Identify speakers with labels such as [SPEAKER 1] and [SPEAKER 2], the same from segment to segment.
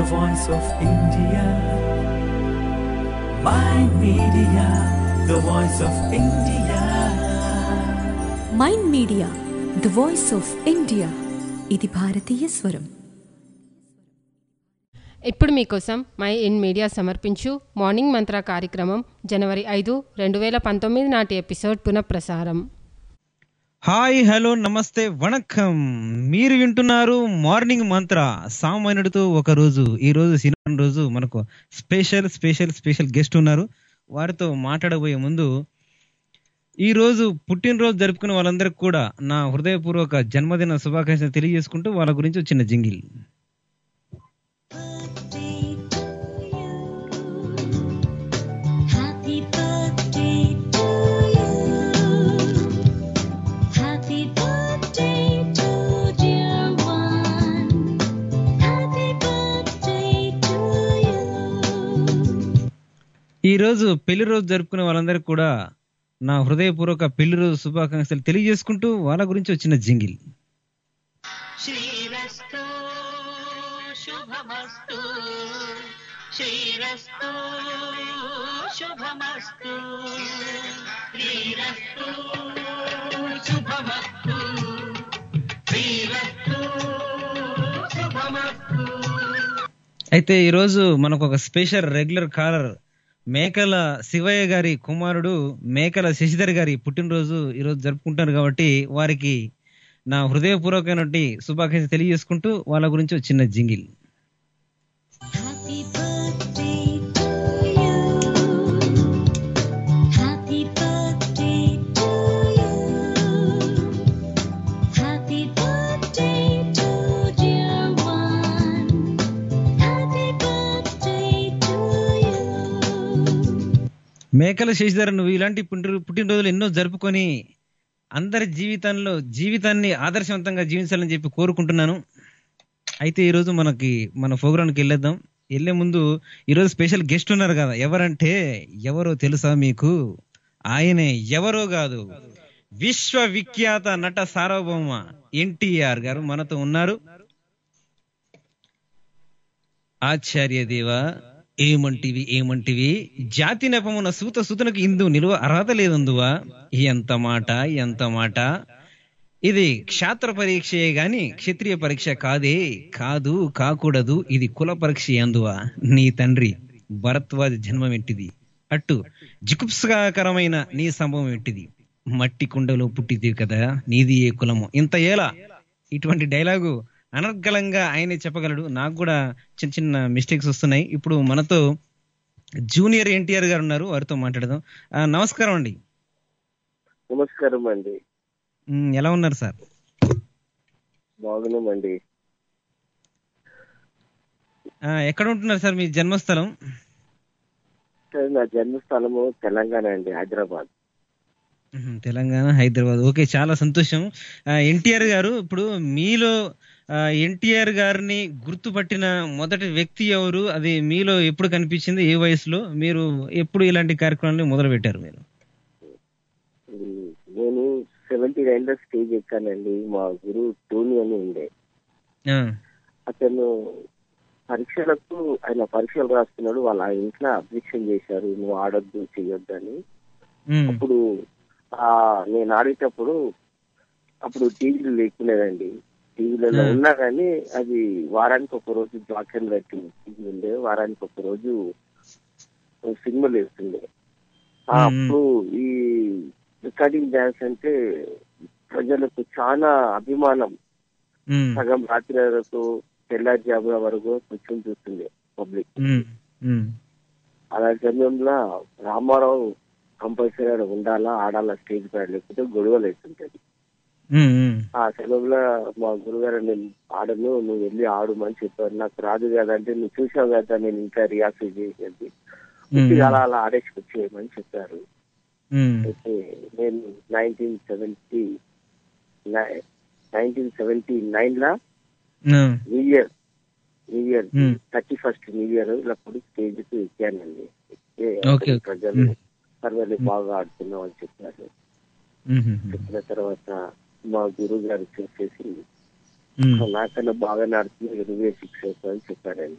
[SPEAKER 1] the voice of India. My media, the voice of India.
[SPEAKER 2] Mind media the voice of India ఇది భారతీయ స్వరం
[SPEAKER 3] ఇప్పుడు మీకోసం mind media సమర్పించు morning mantra కార్యక్రమం జనవరి ఐదు రెండు వేల పంతొమ్మిది నాటి ఎపిసోడ్ పునఃప్రసారం
[SPEAKER 4] హాయ్ హలో నమస్తే వణకం మీరు వింటున్నారు మార్నింగ్ మంత్ర సామాన్యుడితో ఒక రోజు ఈ రోజు సినిమా రోజు మనకు స్పెషల్ స్పెషల్ స్పెషల్ గెస్ట్ ఉన్నారు వారితో మాట్లాడబోయే ముందు ఈ రోజు పుట్టినరోజు జరుపుకునే వాళ్ళందరికీ కూడా నా హృదయపూర్వక జన్మదిన శుభాకాంక్షలు తెలియజేసుకుంటూ వాళ్ళ గురించి ఒక చిన్న jingle
[SPEAKER 5] Happy birthday to you. Happy birthday to dear one. Happy birthday to you.
[SPEAKER 4] ఈ రోజు పెళ్లి రోజు జరుపుకునే వాళ్ళందరికీ కూడా నా హృదయపూర్వక పెళ్లి రోజు శుభాకాంక్షలు తెలియజేసుకుంటూ వాళ్ళ గురించి ఒక చిన్న జింగిల్
[SPEAKER 6] శ్రీరస్తు శుభమస్తు శ్రీరస్తు శుభమస్తు శ్రీరస్తు శుభమస్తు శ్రీరస్తు శుభమస్తు
[SPEAKER 4] అయితే ఈరోజు మనకు ఒక స్పెషల్ రెగ్యులర్ కాలర్ మేకల శివయ్య గారి కుమారుడు మేకల శశిధర్ గారి పుట్టినరోజు ఈరోజు జరుపుకుంటారు కాబట్టి వారికి నా హృదయపూర్వకమైనటువంటి శుభాకాంక్షలు తెలియజేసుకుంటూ వాళ్ళ గురించి ఒక చిన్న jingle
[SPEAKER 5] Happy birthday to you. Happy birthday to you. Happy birthday to dear one. Happy birthday to you.
[SPEAKER 4] మేకల శశిధర్ నువ్వు ఇలాంటి పుట్టిన పుట్టినరోజులు ఎన్నో జరుపుకొని అందరి జీవితంలో జీవితాన్ని ఆదర్శవంతంగా జీవించాలని చెప్పి కోరుకుంటున్నాను అయితే ఈరోజు మనకి మన ప్రోగ్రామ్కి వెళ్ళేద్దాం వెళ్ళే ముందు ఈరోజు స్పెషల్ గెస్ట్ ఉన్నారు కదా ఎవరంటే ఎవరో తెలుసా మీకు ఆయనే ఎవరో కాదు విశ్వవిఖ్యాత నట సార్వభౌమ ఎన్టీఆర్ గారు మనతో ఉన్నారు ఆచార్య దేవ ఏమంటివి ఏమంటివి జాతి నెపమున సూత సుతునకు ఇందు నిలువ అర్హత లేదందువా ఎంత మాట ఎంత మాట ఇది క్షాత్ర పరీక్షయే గాని క్షత్రియ పరీక్ష కాదే కాదు కాకూడదు ఇది కుల పరీక్ష అందువా నీ తండ్రి భరద్వాజ జన్మం ఎట్టిది అట్టు జిగుప్సకరమైన నీ సంభవం ఎట్టిది మట్టి కుండలో పుట్టిది కదా నీది ఏ కులము ఇంత ఏలా ఇటువంటి డైలాగు అనర్గళంగా ఆయనే చెప్పగలడు నాకు కూడా చిన్న చిన్న మిస్టేక్స్ వస్తున్నాయి ఇప్పుడు మనతో జూనియర్ ఎన్టీఆర్ గారు ఉన్నారు వారితో మాట్లాడదాం ఆ, నమస్కారం అండి
[SPEAKER 7] నమస్కారం అండి
[SPEAKER 4] ఉమ్, ఎలా ఉన్నారు సార్
[SPEAKER 7] బాగున్నామండి
[SPEAKER 4] ఆ, ఎక్కడ ఉంటున్నారు సార్ మీ జన్మస్థలం
[SPEAKER 7] సార్, నా జన్మస్థలము తెలంగాణ అండి హైదరాబాద్
[SPEAKER 4] ఉహుం, తెలంగాణ హైదరాబాద్ ఓకే చాలా సంతోషం ఎన్టీఆర్ గారు ఇప్పుడు మీలో ఎన్టీఆర్ గారిని గుర్తుపట్టిన మొదటి వ్యక్తి ఎవరు అది మీలో ఎప్పుడు కనిపించింది ఏ వయసులో మీరు ఎప్పుడు ఇలాంటి కార్యక్రమాన్ని మొదలు పెట్టారు మీరు
[SPEAKER 7] ఉమ్, నేను సెవెంటీ నైన్ లో స్టేజ్ ఎక్కానండి మా గురువు టోనీ అని ఉండే
[SPEAKER 4] ఆ,
[SPEAKER 7] అతను పరీక్షలకు ఆయన పరీక్షలు రాస్తున్నాడు వాళ్ళ ఇంట్లో అబ్జెక్షన్ చేశారు నువ్వు ఆడొద్దు చెయ్యొద్దు అని
[SPEAKER 4] ఉమ్,
[SPEAKER 7] అప్పుడు ఆ నేను ఆడేటప్పుడు అప్పుడు టీవీలు లేకునేదండి టీవీలలో
[SPEAKER 4] ఆ.
[SPEAKER 7] ఉన్నా కానీ అది వారానికి ఒక రోజు బ్లాక్ అండ్ వైట్ టీవీ ఉండే వారానికి ఒక రోజు సినిమాలు వేస్తుండే ఆ,
[SPEAKER 4] మ్మ్.
[SPEAKER 7] అప్పుడు ఈ రికార్డింగ్ డాన్స్ అంటే ప్రజలకు చాలా అభిమానం
[SPEAKER 4] ఉమ్,
[SPEAKER 7] సగం రాత్రి వరకు తెల్లారి జాబుల వరకు కూర్చొని చూస్తుండే పబ్లిక్
[SPEAKER 4] ఉమ్, ఉమ్,
[SPEAKER 7] అలాంటి సమయంలో రామారావు కంపల్సరీ ఆడ ఉండాలా ఆడాలా స్టేజ్ పైన లేకపోతే గొడవలు అవుతుంటది
[SPEAKER 4] ఉమ్, ఉమ్,
[SPEAKER 7] ఆ సమయంలో మా గురుగారు నేను ఆడను నువ్వు వెళ్ళి ఆడుమని చెప్పారు నాకు రాదు కదా అంటే నువ్వు చూసావు కదా నేను ఇంకా రియాక్ట్ చేసేది ఉట్టిగా అలా అలా ఆడేసుకొచ్చేయమని చెప్పారు
[SPEAKER 4] ఉమ్,
[SPEAKER 7] అయితే నేను nineteen seventy nineteen seventy nine లా
[SPEAKER 4] ఆ,
[SPEAKER 7] new year new year
[SPEAKER 4] Hmm.
[SPEAKER 7] Thirty first new year అప్పుడు స్టేజ్ కి ఎక్కానండి ఎక్కితే
[SPEAKER 4] Okay, okay.
[SPEAKER 7] ప్రజలు
[SPEAKER 4] Hmm.
[SPEAKER 7] పర్వాలేదు బాగా ఆడుతున్నావు అని చెప్పారు
[SPEAKER 4] ఉమ్, ఉమ్,
[SPEAKER 7] చెప్పిన తర్వాత మా గురువు గారు చూసేసి
[SPEAKER 4] ఉమ్,
[SPEAKER 7] నాకన్నా బాగా ఆడుతున్నావు నువ్వే సిక్స్ అని చెప్పారండి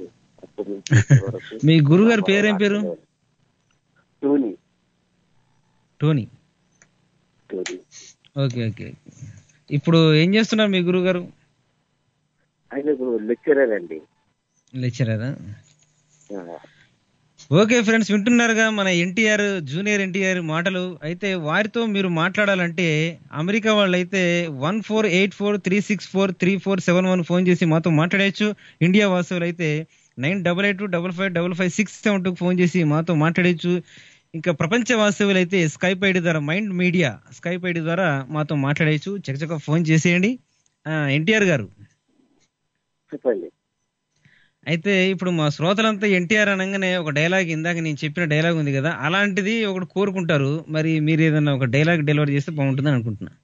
[SPEAKER 7] అప్పటి నుంచి ఇప్పటి వరకు
[SPEAKER 4] మీ గురుగారి పేరేం పేరు?
[SPEAKER 7] Tony
[SPEAKER 4] Tony
[SPEAKER 7] Tony
[SPEAKER 4] okay okay ఇప్పుడు ఏం చేస్తున్నారు మీ గురువు గారు
[SPEAKER 7] ఆయన ఇప్పుడు లెక్చరర్ అండి
[SPEAKER 4] లెక్చరరా
[SPEAKER 7] ఆ,
[SPEAKER 4] ఓకే ఫ్రెండ్స్ వింటున్నారుగా మన ఎన్టీఆర్ జూనియర్ ఎన్టీఆర్ మాటలు అయితే వారితో మీరు మాట్లాడాలంటే అమెరికా వాళ్ళు అయితే one four eight four three six four three four seven one phone చేసి మాతో మాట్లాడేయచ్చు ఇండియా వాసువులు అయితే nine double eight double five double five six seven two phone చేసి మాతో మాట్లాడేయచ్చు ఇంకా ప్రపంచ వాస్తవులు అయితే స్కైప్ ఐడి ద్వారా మైండ్ మీడియా స్కైప్ ఐడి ద్వారా మాతో మాట్లాడేయచ్చు చకచక ఫోన్ చేసేయండి ఎన్టీఆర్ గారు
[SPEAKER 7] చెప్పండి
[SPEAKER 4] అయితే ఇప్పుడు మా శ్రోతలంతా ఎన్టీఆర్ అనగానే ఒక డైలాగ్ ఇందాక నేను చెప్పిన డైలాగ్ ఉంది కదా అలాంటిది ఒకటి కోరుకుంటారు మరి మీరు ఏదైనా ఒక డైలాగ్ డెలివరీ చేస్తే బాగుంటుందని అనుకుంటున్నా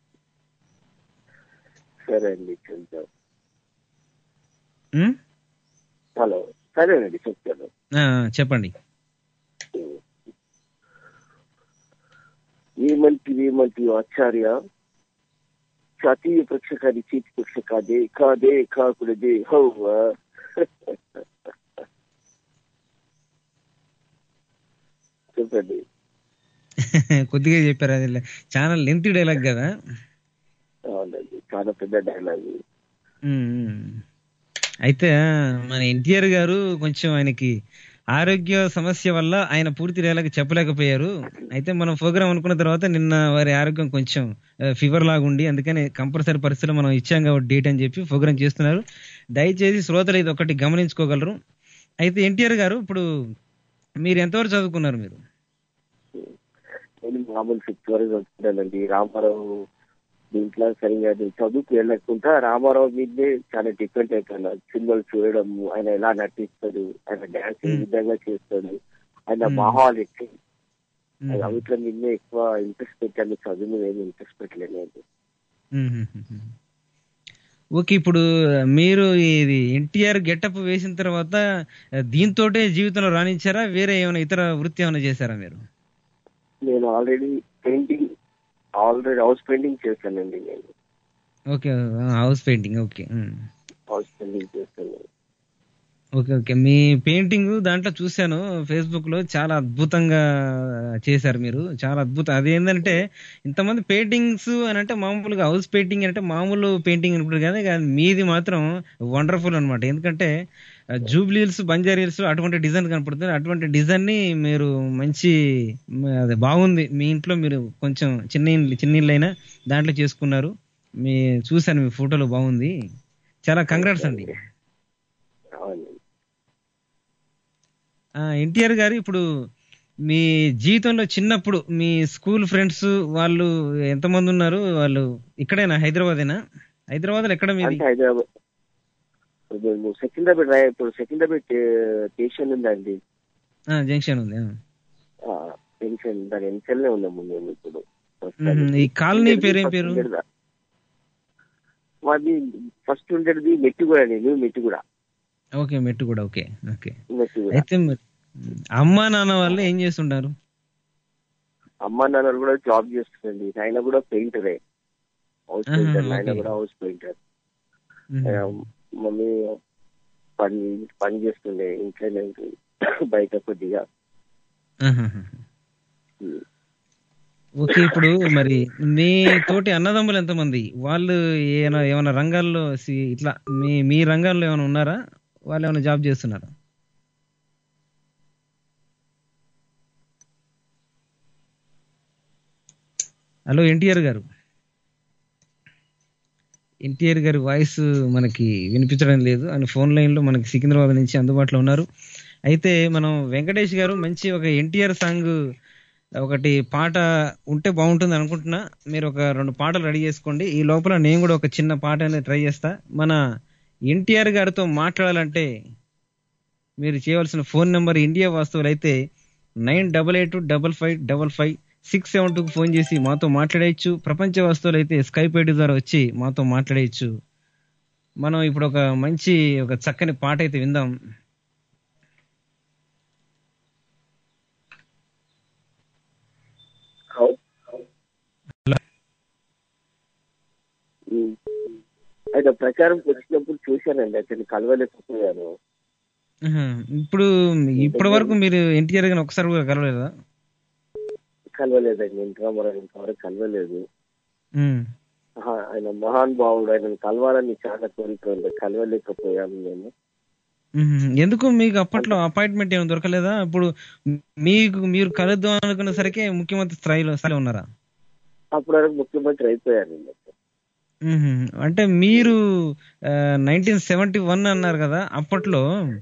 [SPEAKER 7] సరే అండి చూద్దాం
[SPEAKER 4] ఉమ్?
[SPEAKER 7] హలో సరేనండి చెప్తాను
[SPEAKER 4] ఆ, చెప్పండి
[SPEAKER 7] ఏమంటివి ఏమంటివి ఆచార్య జాతీయ పరీక్ష కాదు చీటి పరీక్ష కాదే కాదే కాకుడదే హౌవ చెప్పండి
[SPEAKER 4] కొద్దిగా చెప్పారు అది చాలా లెంత్ డైలాగ్ కదా
[SPEAKER 7] అవునండి చాలా పెద్ద డైలాగ్
[SPEAKER 4] ఉమ్, ఉమ్. అయితే ఆ, మన ఎన్టీఆర్ గారు కొంచెం ఆయనకి ఆరోగ్య సమస్య వల్ల ఆయన పూర్తి డైలాగ్ చెప్పలేకపోయారు అయితే మనం ప్రోగ్రామ్ అనుకున్న తర్వాత నిన్న వారి ఆరోగ్యం కొంచెం ఫీవర్ లాగా ఉండి అందుకని కంపల్సరీ పరిస్థితులు మనం ఇచ్చాం కాబట్టి డేట్ అని చెప్పి ప్రోగ్రామ్ చేస్తున్నారు దయచేసి శ్రోతలు ఇది ఒకటి గమనించుకోగలరు అయితే ఎన్టీఆర్ గారు ఇప్పుడు మీరు ఎంతవరకు చదువుకున్నారు మీరు
[SPEAKER 7] నేను మామూలు ఫిఫ్త్ వరకు చదువుకున్నానండి రామారావు దీంట్లో సరిగా నేను చదువుకు వెళ్ళకుండా రామారావు మీదే చాలా డిపెండ్ అయిపోయినా సినిమాలు చూడడం ఆయన ఎలా నటిస్తాడు ఆయన డాన్స్ ఏ
[SPEAKER 4] Hmm.
[SPEAKER 7] విధంగా చేస్తాడు ఆయన
[SPEAKER 4] Hmm.
[SPEAKER 7] మాహాలు ఎక్కువ
[SPEAKER 4] ఉమ్.
[SPEAKER 7] అవిట్లో మీదే ఎక్కువ ఇంట్రెస్ట్ పెట్టాను చదువు మీద ఏమి ఇంట్రెస్ట్ పెట్టలేదు
[SPEAKER 4] మ్మ్. ఓకే ఇప్పుడు మీరు ఇది ఎన్టీఆర్ గెటప్ వేసిన తర్వాత దీంతోటే జీవితంలో రాణించారా వేరే ఏమైనా ఇతర వృత్తి ఏమైనా చేశారా మీరు
[SPEAKER 7] నేను already painting already house painting చేశానండి నేను
[SPEAKER 4] ఓకే హౌస్ పెయింటింగ్ ఓకే మ్మ్.
[SPEAKER 7] హౌస్ పెయింటింగ్ చేశాను
[SPEAKER 4] ఓకే ఓకే మీ పెయింటింగ్ దాంట్లో చూశాను ఫేస్బుక్ లో చాలా అద్భుతంగా చేశారు మీరు చాలా అద్భుతం అదేంటంటే ఇంతమంది పెయింటింగ్స్ అని అంటే మామూలుగా హౌస్ పెయింటింగ్ అంటే మామూలు పెయింటింగ్ అనుకుంటారు కానీ కానీ మీది మాత్రం వండర్ఫుల్ అన్నమాట ఎందుకంటే జూబ్లీ హిల్స్ బంజారా హిల్స్ అటువంటి డిజైన్ కనపడుతుంది అటువంటి డిజైన్ ని మీరు మంచి మ- అది బాగుంది మీ ఇంట్లో మీరు కొంచెం చిన్న ఇల్లు చిన్న ఇల్లు అయినా దాంట్లో చేసుకున్నారు మీ చూశాను మీ ఫోటోలో బాగుంది చాలా కంగ్రాట్స్ అండి
[SPEAKER 7] అవునండి
[SPEAKER 4] ఎన్టీఆర్ గారు ఇప్పుడు మీ జీవితంలో చిన్నప్పుడు మీ స్కూల్ ఫ్రెండ్స్ వాళ్ళు ఎంతమంది ఉన్నారు వాళ్ళు ఇక్కడేనా హైదరాబాదేనా హైదరాబాద్ లో ఎక్కడ మీది
[SPEAKER 7] అంటే హైదరాబాద్ ఇప్పుడు సెకండ్రాబాద్ రా- ఇప్పుడు సెకండ్రాబాద్ స్టేషన్ ఉందండి
[SPEAKER 4] జంక్షన్ ఉంది ఆ.
[SPEAKER 7] పెన్షన్ దాని వెనకాలనే ఉన్నాము మేము ఇప్పుడు
[SPEAKER 4] మ్మ్. ఈ కాలనీ పేరు ఏం పేరు
[SPEAKER 7] మాది ఫస్ట్ ఉండేది మెట్టిగూడ నేను మెట్టిగూడ
[SPEAKER 4] ఓకే మెట్టు కూడా ఓకే ఓకే
[SPEAKER 7] మెట్టిగూడ
[SPEAKER 4] అయితే మరి అమ్మా నాన్న వాళ్ళు ఏం చేస్తుంటారు
[SPEAKER 7] అమ్మ నాన్నలు కూడా జాబ్ చేస్తుందండి ఆయన కూడా పెయింటరే హౌస్
[SPEAKER 4] ఆహా,
[SPEAKER 7] పెయింటర్ ఆయన
[SPEAKER 4] ఓకే.
[SPEAKER 7] కూడా హౌస్ పెయింటర్
[SPEAKER 4] మ్మ్.
[SPEAKER 7] మమ్మీ పని పని చేస్తుండే ఇంట్లోనే ఉంటుంది. బయట కొద్దిగా
[SPEAKER 4] ఆహాహా. ఓకే ఇప్పుడు మరి మీ తోటి అన్నదమ్ములు ఎంతమంది వాళ్ళు ఏమైనా ఏమైనా రంగాల్లో సి- ఇట్లా మీ మీ రంగాల్లో ఏమైనా ఉన్నారా వాళ్ళు ఏమైనా జాబ్ చేస్తున్నారా హలో ఎన్టీఆర్ గారు ఎన్టీఆర్ గారి వాయిస్ మనకి వినిపించడం లేదు ఆయన ఫోన్ లైన్ లో మనకి సికింద్రాబాద్ నుంచి అందుబాటులో ఉన్నారు అయితే మనం వెంకటేష్ గారు మంచి ఒక ఎన్టీఆర్ సాంగ్ ఒకటి పాట ఉంటే బాగుంటుంది అనుకుంటున్నా మీరు ఒక రెండు పాటలు రెడీ చేసుకోండి ఈ లోపల నేను కూడా ఒక చిన్న పాట అనేది ట్రై చేస్తా మన ఎన్టీఆర్ గారితో మాట్లాడాలంటే మీరు చేయవలసిన ఫోన్ నెంబర్ ఇండియా వాస్తువులు అయితే nine double eight double five double five six seven టూకి ఫోన్ చేసి మాతో మాట్లాడేయచ్చు ప్రపంచ వస్తువులు అయితే స్కైప్ ఐడి ద్వారా వచ్చి మాతో మాట్లాడేయచ్చు మనం ఇప్పుడు ఒక మంచి ఒక చక్కని పాట అయితే విందాం
[SPEAKER 7] ఉమ్. ఆయన ప్రచారం వచ్చినప్పుడు చూశానండి అతన్ని కలవలేకపోయాను
[SPEAKER 4] ఆహా. ఇప్పుడు ఇప్పటి వరకు మీరు ఎన్టీఆర్ గారిని ఒకసారి కూడా కలవలేదా
[SPEAKER 7] కలవలేదండి ఇంటి రామారావు ఇంతవరకు కలవలేదు
[SPEAKER 4] ఉమ్.
[SPEAKER 7] ఆహా, ఆయన మహాన్ భావుడు ఆయన కలవాలని చాలా కోరిక ఉంది కలవలేకపోయాము మేము
[SPEAKER 4] ఉహుం. ఎందుకు మీకు అప్పట్లో అపాయింట్మెంట్ ఏమైనా దొరకలేదా ఇప్పుడు మీకు మీరు కలుద్దాం అనుకున్న సరికే ముఖ్యమంత్రి స్థాయిలో స్థాయిలో ఉన్నారా
[SPEAKER 7] అప్పటి వరకు ముఖ్యమంత్రి అయిపోయారండి
[SPEAKER 4] ఉహుం. అంటే మీరు నైన్టీన్ సెవెంటీ వన్ అన్నారు కదా అప్పట్లో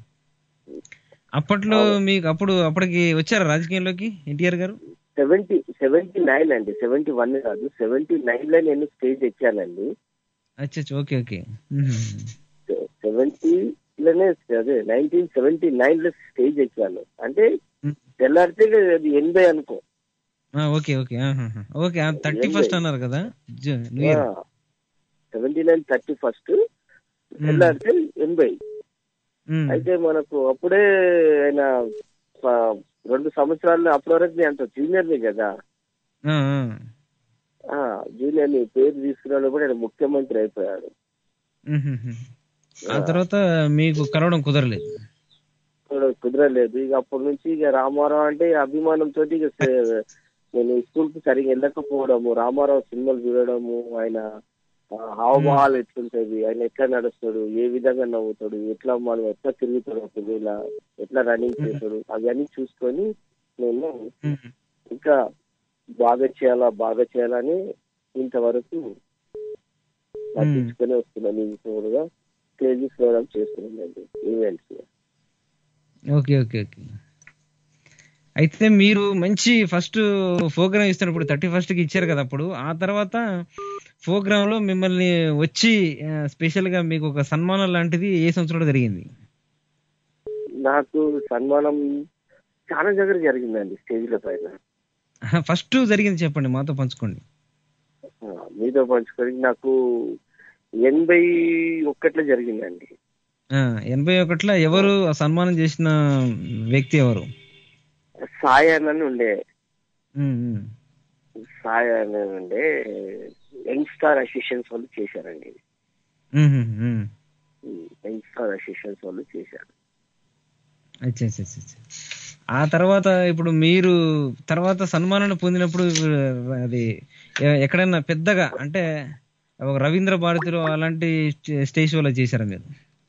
[SPEAKER 4] అప్పట్లో మీకు అప్పుడు అప్పటికి వచ్చారా రాజకీయంలోకి ఎన్టీఆర్ గారు
[SPEAKER 7] సెవెంటీ సెవెంటీ నైన్ అండి సెవెంటీ వన్ కాదు సెవెంటీ నైన్ లో నేను స్టేజ్ ఎక్కానండి
[SPEAKER 4] అచ్చా ఓకే ఓకే ఉహుం.
[SPEAKER 7] సెవెంటీ లోనే అదే నైన్టీన్ సెవెంటీ నైన్ లో స్టేజ్ ఎక్కాను అంటే తెల్లారితే అది ఎనభై అనుకో
[SPEAKER 4] ఆ, ఓకే ఓకే ఆహాహా. ఓకే థర్టీ ఫస్ట్ అన్నారు కదా జ- new year
[SPEAKER 7] seventy nine thirty first తెల్లారితే ఎనభై
[SPEAKER 4] ఉమ్.
[SPEAKER 7] అయితే మనకు అప్పుడే ఆయన ఆ, రెండు సంవత్సరాలు అప్పటి వరకు నేను అంత జూనియర్ని కదా
[SPEAKER 4] ఆ, ఆ.
[SPEAKER 7] ఆ జూనియర్ ని పేరు తీసుకున్నాడు కూడా ఆయన ముఖ్యమంత్రి అయిపోయాడు
[SPEAKER 4] ఉహుహు. ఆ తర్వాత మీకు కలవడం కుదరలేదు
[SPEAKER 7] కూడా కుదరలేదు ఇక అప్పటి నుంచి ఇక రామారావు అంటే అభిమానంతో ఇక సే- నేను స్కూల్ కి సరిగా వెళ్ళకపోవడము రామారావు సినిమాలు చూడడము ఆయన ఆ, హావభావాలు ఎట్లుంటది ఆయన ఎట్లా నడుస్తాడు ఏ విధంగా నవ్వుతాడు ఎట్లా మనం ఎట్లా తిరుగుతాడు ఒకవేళ ఎట్లా రన్నింగ్ చేస్తాడు అవన్నీ చూసుకొని నేను
[SPEAKER 4] ఉమ్.
[SPEAKER 7] ఇంకా బాగా చేయాలా బాగా చేయాలని ఇంతవరకు పట్టించుకొని వస్తున్నాను ఇంకోడుగా స్టేజెస్ ప్రోగ్రామ్ చేస్తున్నానండి ఈవెంట్స్
[SPEAKER 4] ఓకే ఓకే ఓకే అయితే మీరు మంచి ఫస్ట్ ప్రోగ్రామ్ ఇస్తున్నప్పుడు థర్టీ ఫస్ట్ కి ఇచ్చారు కదా అప్పుడు ఆ తర్వాత ప్రోగ్రామ్ లో మిమ్మల్ని వచ్చి స్పెషల్ గా మీకు ఒక సన్మానం లాంటిది ఏ సంవత్సరంలో జరిగింది
[SPEAKER 7] నాకు సన్మానం చాలా దగ్గర జరిగిందండి స్టేజ్ల పైన
[SPEAKER 4] ఫస్ట్ జరిగింది చెప్పండి మాతో పంచుకోండి
[SPEAKER 7] ఆ, మీతో పంచుకొని నాకు ఎనభై ఒక్కట్లో జరిగిందండి
[SPEAKER 4] ఆ, ఎనభై ఒకటిలో ఎవరు ఆ సన్మానం చేసిన వ్యక్తి ఎవరు
[SPEAKER 7] సాయి అని ఉండే
[SPEAKER 4] ఉమ్, ఉమ్.
[SPEAKER 7] సాయి అని ఉండే యంగ్ స్టార్ అసోసియేషన్స్ వాళ్ళు చేశారండి ఇది
[SPEAKER 4] ఉమ్, ఉమ్, ఉమ్.
[SPEAKER 7] యంగ్ స్టార్ అసోసియేషన్స్ వాళ్ళు చేశారు
[SPEAKER 4] అచ్చా అచ్చా అచ్చా, అచ్చా. ఆ తర్వాత ఇప్పుడు మీరు తర్వాత సన్మానాన్ని పొందినప్పుడు అది ఎ- ఎక్కడైనా పెద్దగా అంటే ఒక రవీంద్ర భారతిలో అలాంటి స్టేజ్ షోలో చేశారా మీరు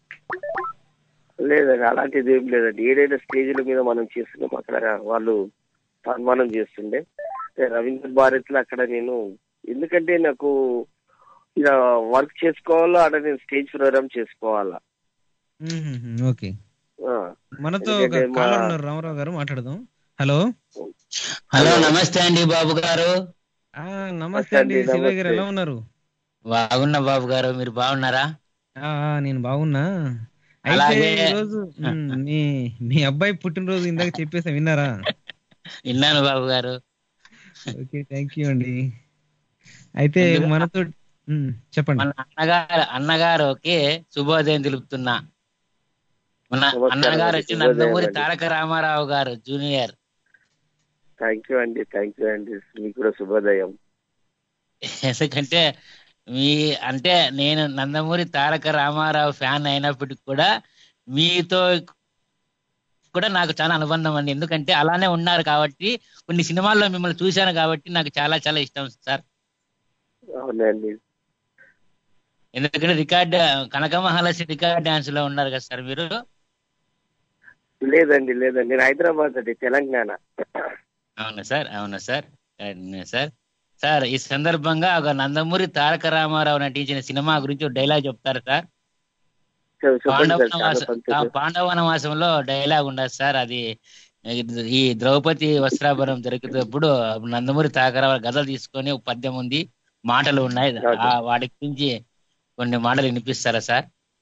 [SPEAKER 7] లేదండి అలాంటిది ఏం లేదండి ఏదైనా స్టేజ్ల మీద మనం చేస్తున్నాం అక్కడ వాళ్ళు సన్మానం చేస్తుండే రవీంద్ర భారత్లో అక్కడ నేను ఎందుకంటే నాకు ఇక వర్క్ చేసుకోవాలా అక్కడ నేను స్టేజ్ ప్రోగ్రామ్ చేసుకోవాలా
[SPEAKER 4] ఉమ్, ఉమ్, ఉమ్, ఓకే
[SPEAKER 7] ఆ,
[SPEAKER 4] మనతో ఒక
[SPEAKER 7] ఎందుకంటే మా-
[SPEAKER 4] కాలర్ ఉన్నారు రామారావు గారు మాట్లాడదాం హలో
[SPEAKER 6] హలో నమస్తే అండి బాబు గారు
[SPEAKER 4] ఆ నమస్తే అండి
[SPEAKER 7] నమస్తే.
[SPEAKER 4] శివయ్య గారు ఎలా ఉన్నారు
[SPEAKER 6] బాగున్న బాబు గారు మీరు బాగున్నారా
[SPEAKER 4] ఆ, ఆ, నేను బాగున్నా అయితే
[SPEAKER 6] అలాగే.
[SPEAKER 4] ఈరోజు ఉమ్, మీ మీ అబ్బాయి పుట్టినరోజు ఇందాక చెప్పేసా విన్నారా
[SPEAKER 6] విన్నాను బాబు గారు
[SPEAKER 4] ఓకే థ్యాంక్ యూ అండి అయితే
[SPEAKER 6] ముందుగా-
[SPEAKER 4] మనతో ఉమ్, చెప్పండి
[SPEAKER 6] మన అన్నగారు అన్నగారుకి శుభోదయం తెలుపుతున్నా మన
[SPEAKER 7] నమస్కారం
[SPEAKER 6] అన్నగారు
[SPEAKER 7] అండి,
[SPEAKER 6] వచ్చి
[SPEAKER 7] శుభోదయం
[SPEAKER 6] నందమూరి
[SPEAKER 7] అండి.
[SPEAKER 6] తారక రామారావు గారు జూనియర్
[SPEAKER 7] థ్యాంక్ యూ అండి థ్యాంక్ యూ అండి మీకు కూడా శుభోదయం
[SPEAKER 6] ఎందుకంటే మీ అంటే నేను నందమూరి తారక రామారావు ఫ్యాన్ అయినప్పటికి కూడా మీతో కూడా నాకు చాలా అనుబంధం అండి ఎందుకంటే అలానే ఉన్నారు కాబట్టి కొన్ని సినిమాల్లో మిమ్మల్ని చూశాను కాబట్టి నాకు చాలా చాలా ఇష్టం సార్
[SPEAKER 7] అవునండి
[SPEAKER 6] ఎందుకంటే record Kanaka Mahalakshmi record dance లో ఉన్నారు కదా సార్ మీరు
[SPEAKER 7] లేదండి లేదండి నేను హైదరాబాద్ అండి తెలంగాణ
[SPEAKER 6] అవునా సార్ అవునా సార్ అవునా సార్ సార్ ఈ సందర్భంగా ఒక నందమూరి తారక రామారావు నటించిన సినిమా గురించి ఒక డైలాగ్ చెప్తారు సార్
[SPEAKER 7] చెప్- చెప్పండి సార్, చాలా
[SPEAKER 6] పాండవనవాసం ఆ
[SPEAKER 7] సంతోషం.
[SPEAKER 6] పాండవనవాసంలో డైలాగ్ ఉండదు సార్ అది ఈ ద్రౌపది వస్త్రాభరణం దొరికేటప్పుడు నందమూరి తాకరావు గదలు తీసుకొని ఒక పద్యం ఉంది మాటలు ఉన్నాయి ఆ వాటి గురించి కొన్ని మాటలు వినిపిస్తారా సార్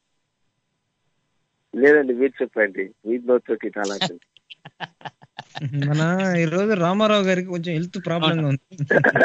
[SPEAKER 7] లేదండి మీరు చెప్పండి మీ నోట్తోటి చాలా
[SPEAKER 4] మన ఈ రోజు రామారావు గారికి కొంచెం హెల్త్ ప్రాబ్లం గా ఉంది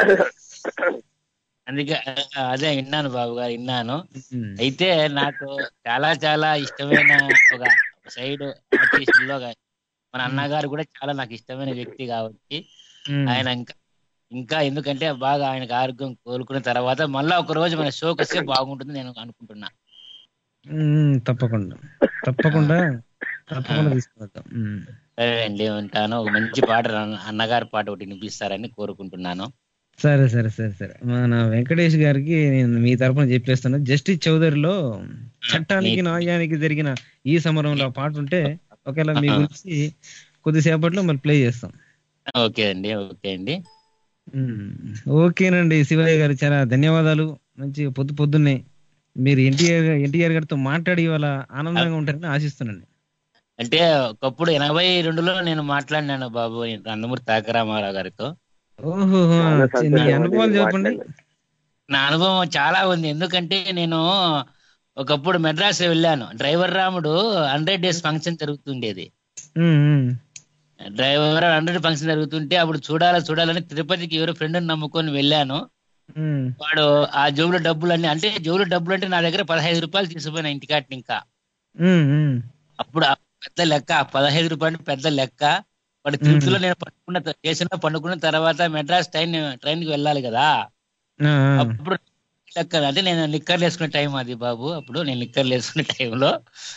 [SPEAKER 6] అందుకే ఆ, అదే విన్నాను బాబు గారు విన్నాను
[SPEAKER 4] ఉమ్,
[SPEAKER 6] అయితే నాకు చాలా చాలా ఇష్టమైన ఒక సైడ్ ఆర్టిస్ట్ లో మన అన్నగారు కూడా చాలా నాకు ఇష్టమైన వ్యక్తి కాబట్టి
[SPEAKER 4] ఉమ్.
[SPEAKER 6] ఆయన ఇంకా ఇంకా ఎందుకంటే బాగా ఆయనకు ఆరోగ్యం కోలుకున్న తర్వాత మళ్ళా ఒక రోజు మన షోకి వస్తే బాగుంటుంది నేను అనుకుంటున్నా
[SPEAKER 4] ఉమ్, తప్పకుండా తప్పకుండా తప్పకుండా తీసుకువద్దాం ఉమ్.
[SPEAKER 6] సరే అండి ఉంటాను ఒక మంచి పాట అన్న- అన్నగారి పాట ఒకటి వినిపిస్తారని కోరుకుంటున్నాను
[SPEAKER 4] సరే సరే సరే సరే మన వెంకటేష్ గారికి నేను మీ తరపున చెప్పేస్తాను జస్టిస్ చౌదరిలో చట్టానికి న్యాయానికి జరిగిన ఈ సమరంలో ఆ పాట ఉంటే ఒకవేళ మీ గురించి కొద్దిసేపట్లో మళ్ళీ ప్లే చేస్తాం
[SPEAKER 6] ఓకే అండి ఓకే అండి
[SPEAKER 4] ఉమ్. ఓకేనండి శివయ్య గారు చాలా ధన్యవాదాలు మంచి పొద్దు పొద్దున్నే మీరు ఎన్టీఆర్ ఎన్టీఆర్ గారితో మాట్లాడి ఇవాళ ఆనందంగా ఉంటారని ఆశిస్తున్నాను
[SPEAKER 6] అంటే ఒకప్పుడు ఎనభై రెండులో నేను మాట్లాడినాను బాబు నందమూరి తారక రామారావు గారితో
[SPEAKER 4] ఓహో
[SPEAKER 7] చాలా
[SPEAKER 4] మీ
[SPEAKER 7] సంతోషం
[SPEAKER 4] అనుభవాలు
[SPEAKER 7] అండి,
[SPEAKER 4] చెప్పండి
[SPEAKER 7] మాట్లాడండి.
[SPEAKER 6] నా అనుభవం చాలా ఉంది ఎందుకంటే నేను ఒకప్పుడు మెడ్రాస్ వెళ్ళాను driver Ramudu hundred days function జరుగుతుండేది
[SPEAKER 4] ఉమ్, ఉమ్.
[SPEAKER 6] డ్రైవర్ హండ్రెడ్ ఫంక్షన్ జరుగుతుంటే అప్పుడు చూడాలా చూడాలని తిరుపతికి ఎవరో ఫ్రెండ్ నమ్ముకొని వెళ్ళాను
[SPEAKER 4] ఉమ్.
[SPEAKER 6] వాడు ఆ జోబులో డబ్బులు అన్ని అంటే జోబులో డబ్బులు అంటే నా దగ్గర పదహైదు రూపాయలు తీసుకుపోయిన ఇంటికాటిని ఇంకా
[SPEAKER 4] ఉమ్, ఉమ్.
[SPEAKER 6] అప్పుడు ఆ పెద్ద లెక్క ఆ పదహైదు రూపాయలు అంటే పెద్ద లెక్క వాడు తిరుపతిలో నేను పండుకున్న స్టేషన్ లో పండుకున్న తర్వాత మెడ్రాస్ ట్రైన్ ట్రైన్ కి వెళ్ళాలి కదా
[SPEAKER 4] ఆ, ఆ.
[SPEAKER 6] అప్పుడు లెక్క అంటే నేను నిక్కర్లు వేసుకునే టైం అది బాబు అప్పుడు నేను నిక్కర్లు వేసుకునే టైంలో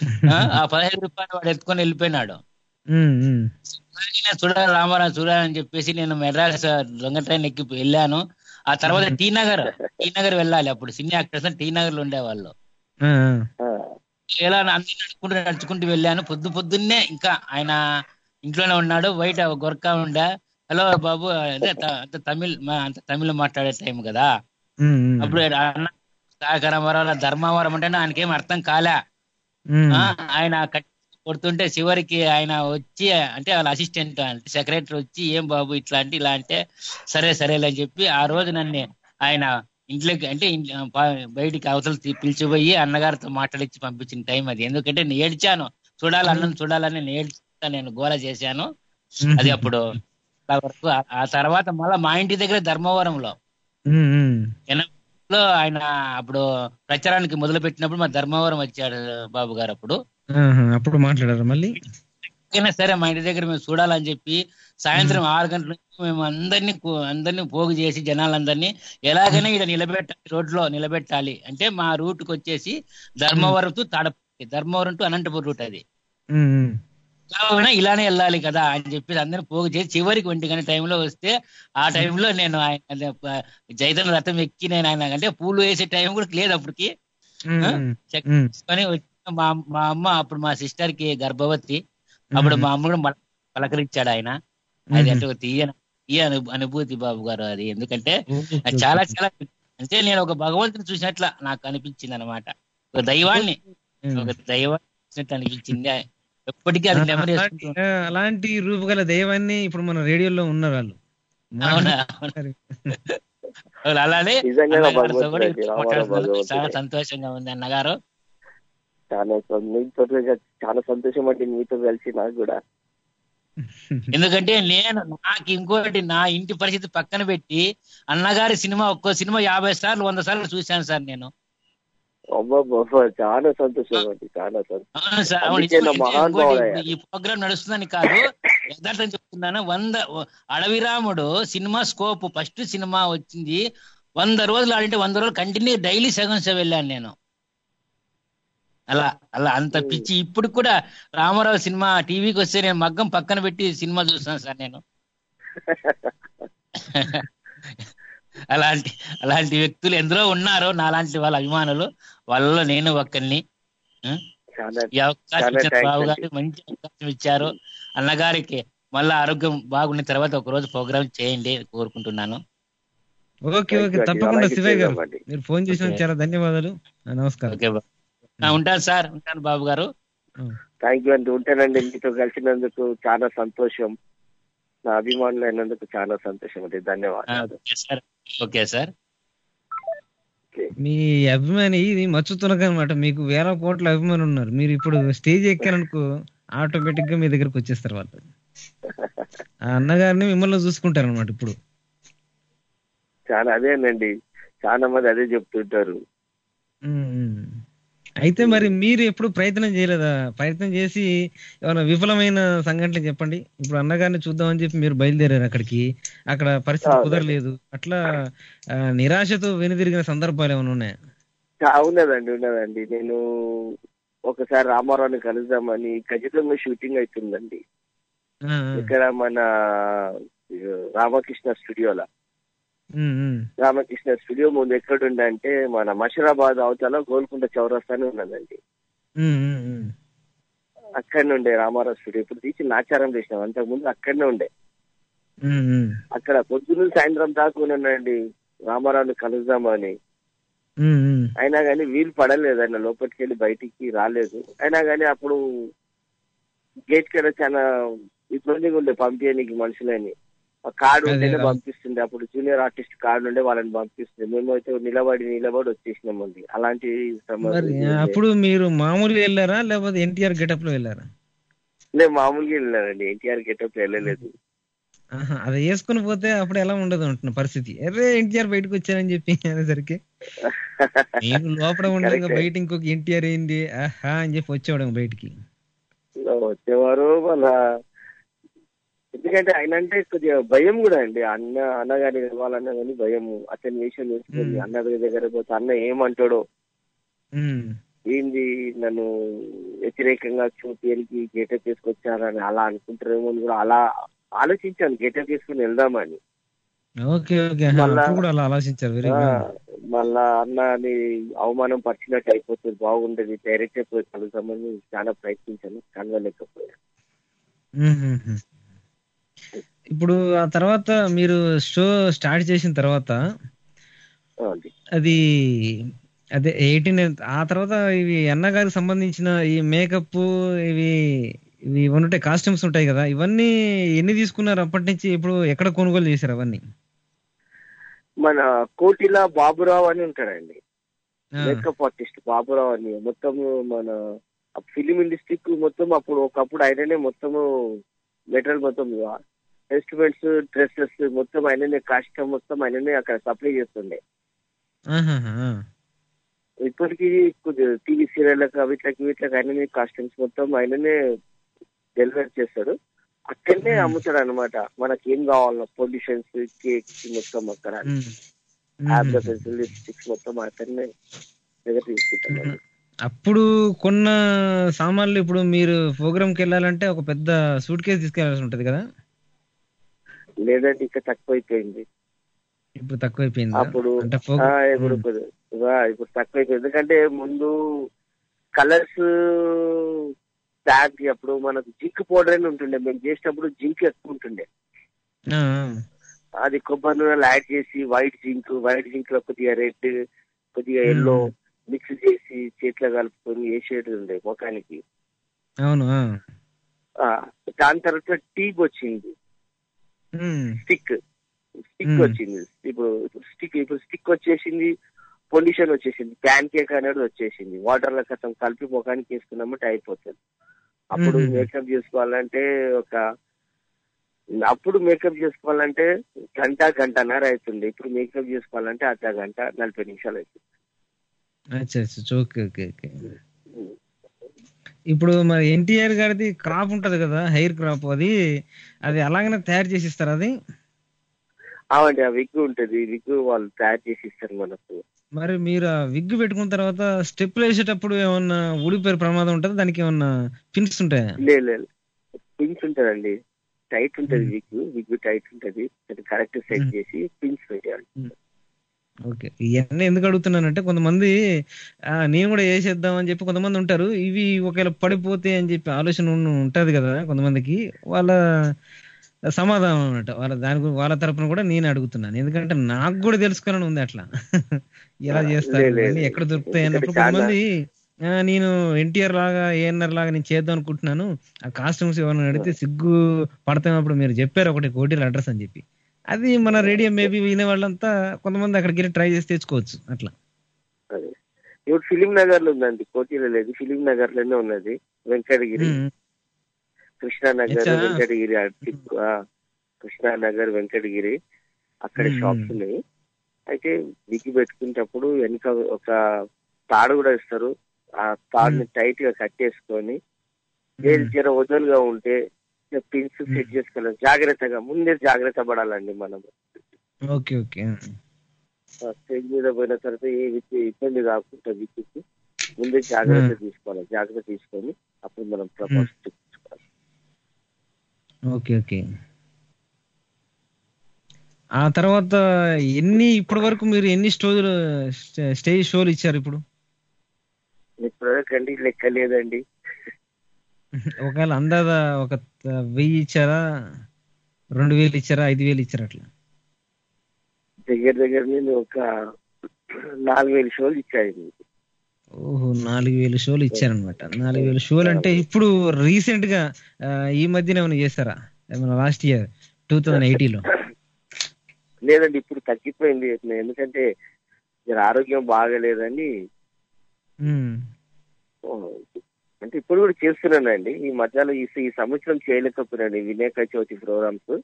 [SPEAKER 6] ఆ పదహైదు రూపాయలు వాడు ఎత్తుకొని వెళ్ళిపోయినాడు
[SPEAKER 4] ఉమ్, ఉమ్.
[SPEAKER 6] నేను చూడాలి రామారావు చూడాలని చెప్పేసి నేను మెడ్రాస్ దొంగ ట్రైన్ ఎక్కి వెళ్ళాను ఆ తర్వాత టీ నగర్ టీ నగర్ వెళ్ళాలి అప్పుడు సినీ యాక్టర్స్ టీ నగర్ లో ఉండేవాళ్ళు
[SPEAKER 4] ఆ,
[SPEAKER 7] ఆ,
[SPEAKER 6] ఎలా అన్ని నడుచుకుంటూ నడుచుకుంటూ వెళ్ళాను పొద్దు పొద్దున్నే ఇంకా ఆయన ఇంట్లోనే ఉన్నాడు బయట ఒక గొరక ఉండే హలో బాబు అదే త- అంత తమిళ్ మా- అంత తమిళ్ మాట్లాడే టైం కదా
[SPEAKER 4] ఉమ్, ఉమ్.
[SPEAKER 6] అప్పుడు అన్న సహకారం ధర్మవరం అంటే ఆయనకేం అర్థం కాలే
[SPEAKER 4] ఉమ్.
[SPEAKER 6] ఆ, ఆయన కట్ కొడుతుంటే చివరికి ఆయన వచ్చి అంటే వాళ్ళ అసిస్టెంట్ అంటే సెక్రటరీ వచ్చి ఏం బాబు ఇట్లా అంటే ఇలా అంటే సరే సరేలే అని చెప్పి ఆ రోజు నన్ను ఆయన ఇంట్లోకి అంటే ఇంట్- ప- బయటికి అవతల తీ- పిలిచిపోయి అన్నగారితో మాట్లాడించి పంపించిన టైం అది ఎందుకంటే నేను ఏడ్చాను చూడాలి అన్నను చూడాలని నేను ఏడ్చా నేను గోల చేశాను అది అప్పుడు అలా వరకు ఆ- ఆ తర్వాత మళ్ళా మా ఇంటి దగ్గర ధర్మవరంలో
[SPEAKER 4] ఉమ్, ఉమ్.
[SPEAKER 6] ఎనభైలో ఆయన అప్పుడు ప్రచారానికి మొదలు పెట్టినప్పుడు మా ధర్మవరం వచ్చాడు బాబు గారు అప్పుడు
[SPEAKER 4] ఆహా, అప్పుడు మాట్లాడారు మళ్ళీ
[SPEAKER 6] అయినా సరే మా ఇంటి దగ్గర మేము చూడాలని చెప్పి సాయంత్రం ఆరు గంటల నుంచి మేము అందరినీ కు- అందరినీ పోగు చేసి జనాలందరినీ ఎలాగైనా ఇక్కడ నిలబెట్టాలి రోడ్లో నిలబెట్టాలి అంటే మా రూట్ కి వచ్చేసి Dharmavaram to Tadapalli Dharmavaram to Anantapur route అది
[SPEAKER 4] ఉమ్, ఉమ్.
[SPEAKER 6] కావున ఇలానే వెళ్ళాలి కదా అని చెప్పి అందరిని పోగు చేసి చివరికి ఒంటి గంట టైంలో వస్తే ఆ టైంలో నేను ఆయన జైతన్ రథం ఎక్కి నేను ఆయన అంటే పూలు వేసే టైం కూడా లేదు అప్పటికి
[SPEAKER 4] ఉమ్,
[SPEAKER 6] ఆ?
[SPEAKER 4] ఉమ్.
[SPEAKER 6] చెక్
[SPEAKER 4] ఉమ్.
[SPEAKER 6] తీసుకొని వచ్చి మా మా అమ్మ అప్పుడు మా సిస్టర్ కి గర్భవతి అప్పుడు మా అమ్మ కూడా మల- పలకరించాడు ఆయన అది అంటే ఒక తీయ తీయ అను- అనుభూతి బాబు గారు అది ఎందుకంటే
[SPEAKER 4] ఓకే,
[SPEAKER 6] అది చాలా చాలా అంటే నేను ఒక భగవంతుని చూసినట్ల నాకు అనిపించింది అనమాట ఒక దైవాన్ని
[SPEAKER 4] ఉమ్.
[SPEAKER 6] ఒక దైవాన్ని చూసినట్టు అనిపించింది ఎప్పటికీ అది నెమరు
[SPEAKER 4] అలాంటి ఆ, అలాంటి రూపుగల దైవాన్ని ఇప్పుడు మన రేడియోలో ఉన్నారు వాళ్ళు
[SPEAKER 6] అవునా అవునా. అవును, అలానే
[SPEAKER 7] నిజంగా
[SPEAKER 6] అన్నగారితో కూడా
[SPEAKER 7] భగవంతుడు
[SPEAKER 6] ఇప్పుడు
[SPEAKER 7] రామారావు
[SPEAKER 6] మాట్లాడుతున్నందుకు
[SPEAKER 7] భగవంతుడే.
[SPEAKER 6] చాలా సంతోషంగా ఉంది అన్నగారు
[SPEAKER 7] చాలా సం- మీతో చాలా సంతోషం అండి మీతో కలిసి నాకు కూడా
[SPEAKER 6] ఎందుకంటే నేను నాకు ఇంకోటి నా ఇంటి పరిస్థితి పక్కన పెట్టి అన్నగారి సినిమా ఒక్కో సినిమా యాభై సార్లు వంద సార్లు చూశాను సార్ నేను
[SPEAKER 7] అబ్బా చాలా సంతోషం అండి చాలా సంతోషం
[SPEAKER 6] అవును సార్ అవును
[SPEAKER 7] అందుకే నా
[SPEAKER 6] నిజమే.
[SPEAKER 7] మహానుభావుడు
[SPEAKER 6] ఇంకోటి ఈ ప్రోగ్రామ్ నడుస్తుందని కాదు యథార్థం చెప్తున్నాను వంద Adaviramudu cinema scope first cinema వచ్చింది వంద రోజులు ఆడింటే వంద రోజులు కంటిన్యూ డైలీ సగం సేవ వెళ్ళాను నేను అలా అలా అంత పిచ్చి ఇప్పుడు కూడా రామారావు సినిమా టీవీకి వస్తే నేను మగ్గం పక్కన పెట్టి సినిమా చూస్తాను సార్ నేను అలాంటి అలాంటి వ్యక్తులు ఎందరో ఉన్నారు నాలాంటి వాళ్ళ అభిమానులు వాళ్ళలో నేను ఒక్కరిని ఉం?
[SPEAKER 7] చాలా
[SPEAKER 6] ఈ అవకాశం
[SPEAKER 7] చాలా
[SPEAKER 6] ఇచ్చిన
[SPEAKER 7] thanks
[SPEAKER 6] బాబు
[SPEAKER 7] అండి.
[SPEAKER 6] గారికి మంచి అవకాశం ఇచ్చారు అన్నగారికి మళ్ళా ఆరోగ్యం బాగున్న తర్వాత ఒక రోజు ప్రోగ్రామ్ చేయండి కోరుకుంటున్నాను
[SPEAKER 4] ఓకే ఓకే
[SPEAKER 7] Thank you,
[SPEAKER 4] తప్పకుండా
[SPEAKER 7] అలాగే
[SPEAKER 4] శివయ్య గారు
[SPEAKER 7] చేద్దామండి.
[SPEAKER 4] మీరు ఫోన్ చేసినందుకు
[SPEAKER 6] Okay.
[SPEAKER 4] చాలా ధన్యవాదాలు ఆ, నమస్కారం
[SPEAKER 6] ఓకే బాబు ఆ, ఉంటాను సార్ ఉంటాను బాబు గారు
[SPEAKER 7] థ్యాంక్ యూ అండి ఉంటానండి మీతో కలిసినందుకు చాలా సంతోషం నా అభిమానులు అయినందుకు చాలా సంతోషం అండి
[SPEAKER 6] ఆ,
[SPEAKER 7] ధన్యవాదాలు
[SPEAKER 6] ఓకే సార్ ఓకే సార్
[SPEAKER 4] మీ అభిమాని ఇది మచ్చుతునక అనమాట మీకు వేల కోట్ల అభిమానులు ఉన్నారు మీరు ఇప్పుడు స్టేజ్ ఎక్కారనుకో ఆటోమేటిక్ గా మీ దగ్గరకు వచ్చేస్తారు వాళ్ళు ఆ అన్నగారిని మిమ్మల్ని చూసుకుంటారు అనమాట ఇప్పుడు
[SPEAKER 7] చాలా అదేనండి చాలా మంది అదే చెప్తుంటారు
[SPEAKER 4] ఉమ్, ఉమ్. అయితే మరి మీరు ఎప్పుడు ప్రయత్నం చేయలేదా ప్రయత్నం చేసి ఏమైనా విఫలమైన సంఘటన చెప్పండి ఇప్పుడు అన్నగారిని చూద్దామని చెప్పి మీరు బయలుదేరారు అక్కడికి అక్కడ పరిస్థితి
[SPEAKER 7] అవును.
[SPEAKER 4] కుదరలేదు అట్లా ఆ, నిరాశతో వెనుదిరిగిన సందర్భాలు ఏమైనా ఉన్నాయా
[SPEAKER 7] చా- ఉన్నదండి ఉన్నదండి నేను ఒకసారి రామారావుని కలుద్దామని ఖచ్చితంగా షూటింగ్ అవుతుందండి
[SPEAKER 4] ఆ, ఆ.
[SPEAKER 7] ఇక్కడ మన ఆ, రామకృష్ణ స్టూడియోలో
[SPEAKER 4] ఉమ్, ఉమ్.
[SPEAKER 7] రామకృష్ణ స్టూడియో ముందు ఎక్కడుండే అంటే మన మషరాబాద్ అవతల గోల్కొండ చౌరస్తానే ఉన్నదండి
[SPEAKER 4] ఉమ్, ఉమ్, ఉమ్.
[SPEAKER 7] అక్కడనే ఉండే రామారావు స్టూడియో ఇప్పుడు తీసి నాచారం చేసినాం అంతకు ముందు అక్కడనే ఉండే
[SPEAKER 4] ఉమ్, ఉమ్.
[SPEAKER 7] అక్కడ పొద్దున్న సాయంత్రం దాకా ఉన్నానండి రామారావుని కలుద్దామని
[SPEAKER 4] ఉమ్, ఉమ్.
[SPEAKER 7] అయినా కానీ వీలు పడలేదు ఆయన లోపలికి వెళ్ళి బయటికి రాలేదు అయినా కానీ అప్పుడు గేట్ కాడ చాలా ఇబ్బందిగా ఉండే పంపించడానికి మనుషులని ఆ కార్డు
[SPEAKER 4] అదే,
[SPEAKER 7] ఉంటేనే
[SPEAKER 4] అవును.
[SPEAKER 7] పంపిస్తుండే అప్పుడు జూనియర్ ఆర్టిస్ట్ కార్డు ఉండే వాళ్ళని పంపిస్తుండే మేము అయితే నిలబడి నిలబడి వచ్చేసినామండి అలాంటి సమస్య
[SPEAKER 4] మరి
[SPEAKER 7] ఉండే.
[SPEAKER 4] అప్పుడు మీరు మామూలుగా వెళ్ళారా లేకపోతే ఎన్టీఆర్ గెటప్ లో వెళ్ళారా
[SPEAKER 7] నేను మామూలుగా వెళ్ళానండి ఎన్టీఆర్ గెటప్ వెళ్ళలేదు
[SPEAKER 4] ఆహా, అది వేసుకుని పోతే అప్పుడు ఎలా ఉండదు అంటున్న పరిస్థితి ఎర్రే ఎన్టీఆర్ బయటకు వచ్చారని చెప్పి అనేసరికి నేను లోపల ఉండగా
[SPEAKER 7] Correct.
[SPEAKER 4] బయట ఇంకొక ఎన్టీఆర్ ఏంది ఆహా అని చెప్పి వచ్చేవాడు బయటికి
[SPEAKER 7] ఇలా వచ్చేవారు మన ఎందుకంటే ఆయన అంటే కొద్దిగా భయం కూడా అండి అన్న అన్నగారి వాళ్ళన్నా కానీ భయం అతని విషయం వేసుకొని
[SPEAKER 4] మ్మ్.
[SPEAKER 7] అన్న దగ్గర పోతే అన్న ఏమంటాడో
[SPEAKER 4] ఉమ్,
[SPEAKER 7] ఏంది నన్ను వ్యతిరేకంగా చూపేరికి గేటప్ తీసుకొచ్చారని అలా అనుకుంటారేమో అని కూడా అలా ఆలోచించాను గేటప్ తీసుకుని వెళ్దామని
[SPEAKER 4] ఓకే ఓకే ఆహా,
[SPEAKER 7] మళ్ళా-
[SPEAKER 4] అప్పుడు కూడా అలా ఆలోచించారు వెరీ
[SPEAKER 7] ఆ,
[SPEAKER 4] గుడ్
[SPEAKER 7] మళ్ళా అన్న అని అవమానం పరిచినట్టు అయిపోతుంది బాగుండేది డైరెక్ట్ పోయి కలుద్దామని చాలా ప్రయత్నించాను కలవలేకపోయాను
[SPEAKER 4] ఇప్పుడు ఆ తర్వాత మీరు షో స్టార్ట్ చేసిన తర్వాత
[SPEAKER 7] ఆ, అండి
[SPEAKER 4] అది అదే ఎయిటీన్ ఆ తర్వాత ఇవి అన్నగారికి సంబంధించిన ఈ మేకప్ ఇవి ఇవి ఇవన్నీ ఉంటాయి కాస్ట్యూమ్స్ ఉంటాయి కదా ఇవన్నీ ఎన్ని తీసుకున్నారు అప్పటి నుంచి ఇప్పుడు ఎక్కడ కొనుగోలు చేశారు అవన్నీ
[SPEAKER 7] మన కోటిల బాబురావు అని ఉంటాడండి
[SPEAKER 4] ఆ,
[SPEAKER 7] మేకప్ ఆర్టిస్ట్ బాబురావు అని మొత్తం మన ఫిలిం ఇండస్ట్రీకి మొత్తం అప్పుడు ఒకప్పుడు ఆయననే మొత్తము మెటీరియల్ మొత్తం ఇన్స్ట్రుమెంట్స్ డ్రెస్సెస్ మొత్తం ఆయననే కాస్ట్యూమ్ మొత్తం ఆయననే అక్కడ సప్లై చేస్తుండే
[SPEAKER 4] ఆహాహా, ఆ.
[SPEAKER 7] ఇప్పటికీ టీవీ సీరియళ్ళకి వీటికి వీటికి ఆయననే కాస్ట్యూమ్స్ మొత్తం ఆయననే డెలివరీ చేస్తాడు అక్కడనే
[SPEAKER 4] Hmm.
[SPEAKER 7] అమ్ముతాడు అనమాట మనకి ఏం కావాలన్నా పొల్యూషన్స్ కేక్స్ మొత్తం అక్కడ
[SPEAKER 4] ఉమ్.
[SPEAKER 7] యాప్ల
[SPEAKER 4] ఉమ్.
[SPEAKER 7] పెన్సిల్ లిప్స్టిక్స్ మొత్తం అక్కడనే దగ్గర తీసుకుంటాం
[SPEAKER 4] అప్పుడు కొన్న సామాన్లు ఇప్పుడు మీరు ప్రోగ్రామ్ కి వెళ్ళాలంటే ఒక పెద్ద సూట్ కేసు తీసుకెళ్లాల్సి ఉంటది కదా
[SPEAKER 7] లేదంటే ఇంకా తక్కువైపోయింది
[SPEAKER 4] ఇప్పుడు తక్కువైపోయింది
[SPEAKER 7] అప్పుడు
[SPEAKER 4] అంటే
[SPEAKER 7] ఆ,
[SPEAKER 4] ప్రోగ్రామ్
[SPEAKER 7] ఇప్పుడు కొద్ది- ఆ, ఇప్పుడు తక్కువైపోయింది ఎందుకంటే ముందు కలర్స్ ట్యాగ్ అప్పుడు మనకు జింక్ పౌడర్ అని ఉంటుండే మేము చేసినప్పుడు జింక్ ఎక్కువ ఉంటుండే అది కొబ్బరి నూనెలో యాడ్ చేసి వైట్ జింక్ వైట్ జింక్ లో కొద్దిగా రెడ్ కొద్దిగా ఎల్లో మిక్స్ చేసి చేతిలో కలుపుకొని వేసేది ఉండే ముఖానికి
[SPEAKER 4] అవును ఆ.
[SPEAKER 7] ఆ, దాని తర్వాత టీప్ వచ్చింది
[SPEAKER 4] ఉమ్.
[SPEAKER 7] Stick stick
[SPEAKER 4] Hmm.
[SPEAKER 7] వచ్చింది ఇప్పుడు ఇప్పుడు స్టిక్ ఇప్పుడు స్టిక్ వచ్చేసింది పొల్యూషన్ వచ్చేసింది ప్యాన్ కేక్ అనేది వచ్చేసింది వాటర్ లో కథం కలిపి ముఖానికి వేసుకున్నామంటే అయిపోతుంది అప్పుడు
[SPEAKER 4] Mhm.
[SPEAKER 7] మేకప్ చేసుకోవాలంటే ఒక అప్పుడు మేకప్ చేసుకోవాలంటే గంట గంటన్నర అవుతుంది ఇప్పుడు మేకప్ చేసుకోవాలంటే అర్ధ గంట నలభై నిమిషాలు అవుతుంది
[SPEAKER 4] అచ్చా అచ్చా ఓకే ఓకే ఓకే ఇప్పుడు మరి ఎన్టీఆర్ గారిది క్రాప్ ఉంటది కదా హెయిర్ క్రాప్ అది అది అలాగనే తయారు చేసి ఇస్తారు అది
[SPEAKER 7] అవండి ఆ విగ్ ఉంటది విగ్ వాళ్ళు తయారు చేసి ఇస్తారు మనకు
[SPEAKER 4] మరి మీరు ఆ విగ్ పెట్టుకున్న తర్వాత స్టెప్ వేసేటప్పుడు ఏమన్నా ఊడిపోయే ప్రమాదం ఉంటుందా దానికి ఏమన్నా పిన్స్ ఉంటాయా
[SPEAKER 7] లేదు లేదు పిన్స్ ఉంటదండి టైట్ ఉంటది విగ్ విగ్ టైట్ ఉంటది కరెక్ట్ సెట్
[SPEAKER 4] Hmm.
[SPEAKER 7] చేసి పిన్స్ పెట్టాలి
[SPEAKER 4] ఓకే ఇవన్నీ ఎందుకు అడుగుతున్నానంటే కొంతమంది ఆ, నేను కూడా వేసేద్దాం అని చెప్పి కొంతమంది ఉంటారు ఇవి ఒకవేళ పడిపోతే అని చెప్పి ఆలోచన ఉన్న- ఉంటది కదా కొంతమందికి వాళ్ళ సమాధానం అన్నమాట వాళ్ళ దాని గురించి వాళ్ళ తరపున కూడా నేను అడుగుతున్నాను ఎందుకంటే నాకు కూడా తెలుసుకోవాలని ఉంది అట్లా ఎలా
[SPEAKER 7] ఆ,
[SPEAKER 4] చేస్తారు
[SPEAKER 7] లేదు, లేదు.
[SPEAKER 4] ఇవన్నీ ఎక్కడ దొరుకుతాయి అన్నప్పుడు
[SPEAKER 7] ఎందుకంటే చాలా-
[SPEAKER 4] కొంతమంది ఆ, నేను ఎన్టీఆర్ లాగా ఏఎన్ఆర్ లాగా నేను చేద్దాం అనుకుంటున్నాను ఆ కాస్ట్యూమ్స్ ఎవరైనా అడిగితే సిగ్గు పడతామప్పుడు మీరు చెప్పారు ఒకటి కోటిల అడ్రస్ అని చెప్పి అది మన రేడియో మేబీ వినే వాళ్ళంతా కొంతమంది అక్కడికి వెళ్ళి ట్రై చేసి తెచ్చుకోవచ్చు అట్లా
[SPEAKER 7] అదే ఇప్పుడు ఫిలిం నగర్ లో ఉందండి కోటిలో లేదు ఫిలిం నగర్ లోనే ఉన్నది వెంకటగిరి
[SPEAKER 4] ఉమ్,
[SPEAKER 7] కృష్ణానగర్
[SPEAKER 4] అచ్చా.
[SPEAKER 7] వెంకటగిరి అటు- ఆ, కృష్ణానగర్ వెంకటగిరి అక్కడ
[SPEAKER 4] మ్మ్.
[SPEAKER 7] షాప్స్ ఉన్నాయి అయితే విగ్గి పెట్టుకునేటప్పుడు వెనక ఒక తాడు కూడా ఇస్తారు ఆ తాడుని టైట్ గా కట్టేసుకొని ఏది జర వదలుగా ఉంటే పిన్స్ సెట్ చేసుకోవాలి జాగ్రత్తగా ముందే జాగ్రత్త పడాలండి మనం
[SPEAKER 4] ఓకే ఓకే
[SPEAKER 7] స్టేజ్ మీద పోయిన తర్వాత ఏ విద్య ఇబ్బంది కాకుండా విద్యుత్ ముందే జాగ్రత్త తీసుకోవాలి జాగ్రత్త తీసుకొని అప్పుడు మనం ప్రపోజ్ చూపించుకోవాలి
[SPEAKER 4] ఓకే ఓకే ఆ తర్వాత ఎన్ని ఇప్పటి వరకు మీరు ఎన్ని స్టోజులు స్టేజ్ షోలు ఇచ్చారు ఇప్పుడు
[SPEAKER 7] ఇప్పటివరకు అండి లెక్క లేదండి
[SPEAKER 4] ఒకవేళ అందాద ఒక వెయ్యి ఇచ్చారా రెండు వేలు ఇచ్చారా ఐదు వేలు ఇచ్చారా అట్లా
[SPEAKER 7] దగ్గర దగ్గర నేను ఒక నాలుగు వేల షోలు ఇచ్చాయండి
[SPEAKER 4] ఓహో నాలుగు వేలు షోలు ఇచ్చారనమాట నాలుగు వేలు షోలు అంటే ఇప్పుడు రీసెంట్ గా ఆ, ఈ మధ్యన ఏమైనా చేస్తారా ఏమైనా లాస్ట్ ఇయర్ టూ థౌజండ్ ఎయిటీలో
[SPEAKER 7] లేదండి ఇప్పుడు తగ్గిపోయింది ఎందుకంటే జర ఆరోగ్యం బాగలేదని ఓ, అంటే ఇప్పుడు కూడా చేస్తున్నానండి ఈ మధ్యలో ఈ ఈ సంవత్సరం చేయలేకపోయినండి వినాయక చవితి ప్రోగ్రామ్స్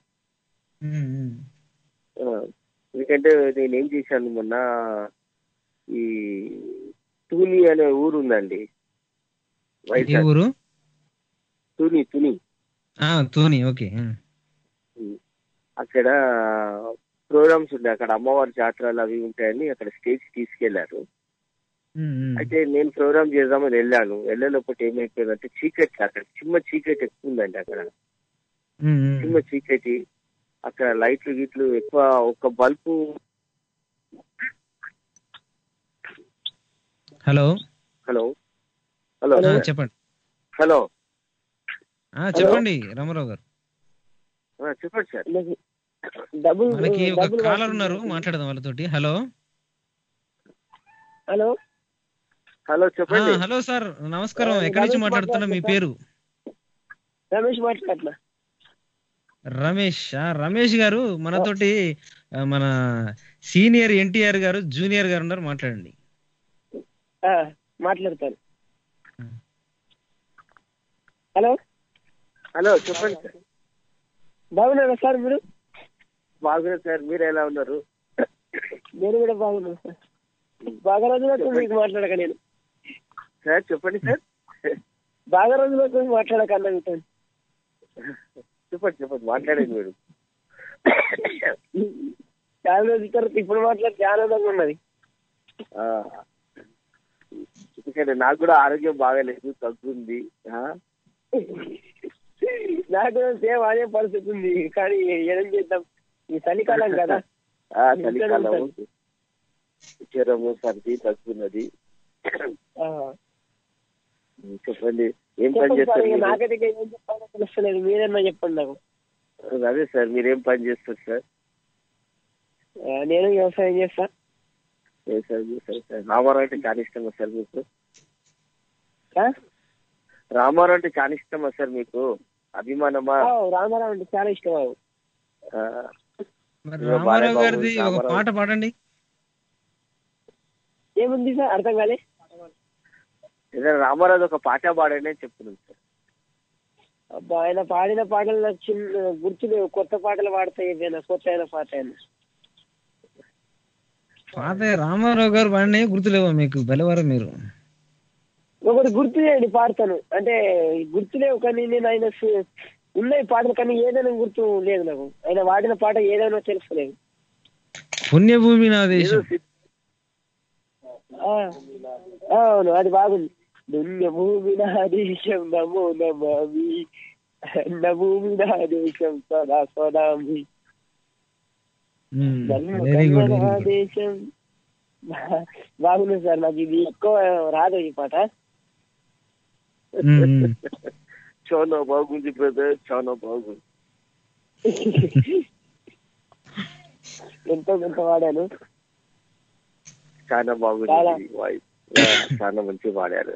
[SPEAKER 7] ఎందుకంటే నేను ఏం చేశాను మొన్న ఈ తూని అనే ఊరు ఉందండి
[SPEAKER 4] ఏ
[SPEAKER 7] వైజాగ్
[SPEAKER 4] ఊరు
[SPEAKER 7] తుని తుని
[SPEAKER 4] ఆ, తోని ఓకే
[SPEAKER 7] అక్కడ ప్రోగ్రామ్స్ ఉండే అక్కడ అమ్మవారి జాతరలు అవి ఉంటాయని అక్కడ స్టేజ్ తీసుకెళ్లారు అయితే నేను ప్రోగ్రామ్ చేద్దామని వెళ్ళాను వెళ్ళేటప్పుడు ఏమైపోయిందంటే చీకటి అక్కడ చిన్న చీకటి ఎక్కువ ఉందండి అక్కడ చిన్న చీకటి అక్కడ లైట్లు గిట్లు ఎక్కువ ఒక బల్బు
[SPEAKER 4] హలో
[SPEAKER 7] హలో హలో
[SPEAKER 4] ఆ, చెప్పండి
[SPEAKER 7] హలో
[SPEAKER 4] ఆ, చెప్పండి రామారావు గారు
[SPEAKER 7] ఆ, చెప్పండి సార్
[SPEAKER 8] డబుల్
[SPEAKER 4] మనకి ఒక
[SPEAKER 8] డబుల్
[SPEAKER 4] కాలర్ ఉన్నారు మాట్లాడదాం వాళ్ళతోటి హలో
[SPEAKER 8] హలో
[SPEAKER 7] హలో
[SPEAKER 4] ఆ,
[SPEAKER 7] చెప్పండి
[SPEAKER 4] హలో సార్ నమస్కారం ఎక్కడి నుంచి మాట్లాడుతున్నా మీ పేరు
[SPEAKER 8] రమేష్ మాట్లాడట్లా
[SPEAKER 4] రమేష్ ఆ, రమేష్ గారు మనతోటి ఆ, మన సీనియర్ ఎన్టీఆర్ గారు జూనియర్ గారు ఉన్నారు మాట్లాడండి
[SPEAKER 8] ఆ, మాట్లాడతాను హలో
[SPEAKER 7] హలో చెప్పండి సార్
[SPEAKER 8] బాగున్నారా సార్ మీరు
[SPEAKER 7] బాగున్నారు సార్ మీరు ఎలా ఉన్నారు
[SPEAKER 8] నేను కూడా బాగున్నాను సార్ బాగా రోజులకు మీకు మాట్లాడక నేను
[SPEAKER 7] సార్ చెప్పండి సార్
[SPEAKER 8] బాగా రోజులకు మాట్లాడక అన్న మీతో
[SPEAKER 7] చెప్పండి చెప్పండి మాట్లాడండి మీరు
[SPEAKER 8] చాలా రోజుల తర్వాత ఇప్పుడు మాట్లాడితే ఆనందంగా ఉన్నది
[SPEAKER 7] ఆ, ఎందుకంటే నాకు కూడా ఆరోగ్యం బాగాలేదు తగ్గుంది ఆ,
[SPEAKER 8] నాకు కూడా సేమ్ అదే పరిస్థితి ఉంది కానీ ఏం చేద్దాం ఈ చలికాలం కదా
[SPEAKER 7] ఆ, చలికాలము జ్వరము సర్ది తగ్గున్నది
[SPEAKER 8] ఆ.
[SPEAKER 7] చెప్పండి ఏం పని
[SPEAKER 8] చెప్పండి సార్
[SPEAKER 7] చేస్తారు
[SPEAKER 8] ఇక
[SPEAKER 7] మీరు?
[SPEAKER 8] నాకైతే ఇక ఏం చెప్పాలో తెలుస్తలేదు మీరేనా చెప్పండి నాకు
[SPEAKER 7] అదే సార్ మీరు ఏం పని చేస్తారు సార్
[SPEAKER 8] ఆ, నేను వ్యవసాయం చేస్తా
[SPEAKER 7] ఏ సార్ చేస్తారు సార్ రామారావు అంటే చాలా ఇష్టమా సార్ మీకు
[SPEAKER 8] ఆ?
[SPEAKER 7] రామారావు అంటే చాలా ఇష్టమా సార్ మీకు అభిమానమా
[SPEAKER 8] ఆ, రామారావు అంటే చాలా ఇష్టం బాబు
[SPEAKER 7] ఆ,
[SPEAKER 4] మరి
[SPEAKER 7] ఇదిగో
[SPEAKER 4] రామారావు
[SPEAKER 7] బాలయ్య బాబు,
[SPEAKER 4] గారిది ఒక
[SPEAKER 7] రామారావు.
[SPEAKER 4] పాట పాడండి
[SPEAKER 8] ఏముంది సార్ అర్థం కాలే
[SPEAKER 7] ఏదైనా రామారావు ఒక పాట పాడండి అని చెప్తున్నాను సార్
[SPEAKER 8] అబ్బా ఆయన పాడిన పాటలు నాకు చిన్న గుర్తులేవు కొత్త పాటలు పాడతాయి ఏదైనా కొత్త అయిన పాట అయినా
[SPEAKER 4] పాత రామారావు గారు పాడినే గుర్తులేవా మీకు బలవారం మీరు
[SPEAKER 8] ఒకటి గుర్తులేండి పాడతాను అంటే గుర్తులేవు కానీ నేను ఆయన సు- ఉన్నాయి పాటలు కానీ ఏదైనా గుర్తు లేదు నాకు ఆయన వాడిన పాట ఏదైనా తెలుస్తలేదు
[SPEAKER 4] పుణ్యభూమి నా దేశం
[SPEAKER 8] ఆ, ఆ, అవును అది బాగుంది దున్య భూమి నా దేశం నమో నమామి అన్న భూమి నా దేశం సదా సదామి
[SPEAKER 4] వెరీ గుడ్
[SPEAKER 8] నా దేశం బాగుంది సార్ నాకు ఇది ఎక్కువ రాదు ఈ పాట
[SPEAKER 7] చాలా బాగుంది బ్రదర్ చాలా బాగుంది
[SPEAKER 8] ఎంతో కొంత వాడాను
[SPEAKER 7] చాలా బాగుంది
[SPEAKER 8] చాలా.
[SPEAKER 7] ఈ వాయిస్ ఆ, చాలా మంచిగా పాడారు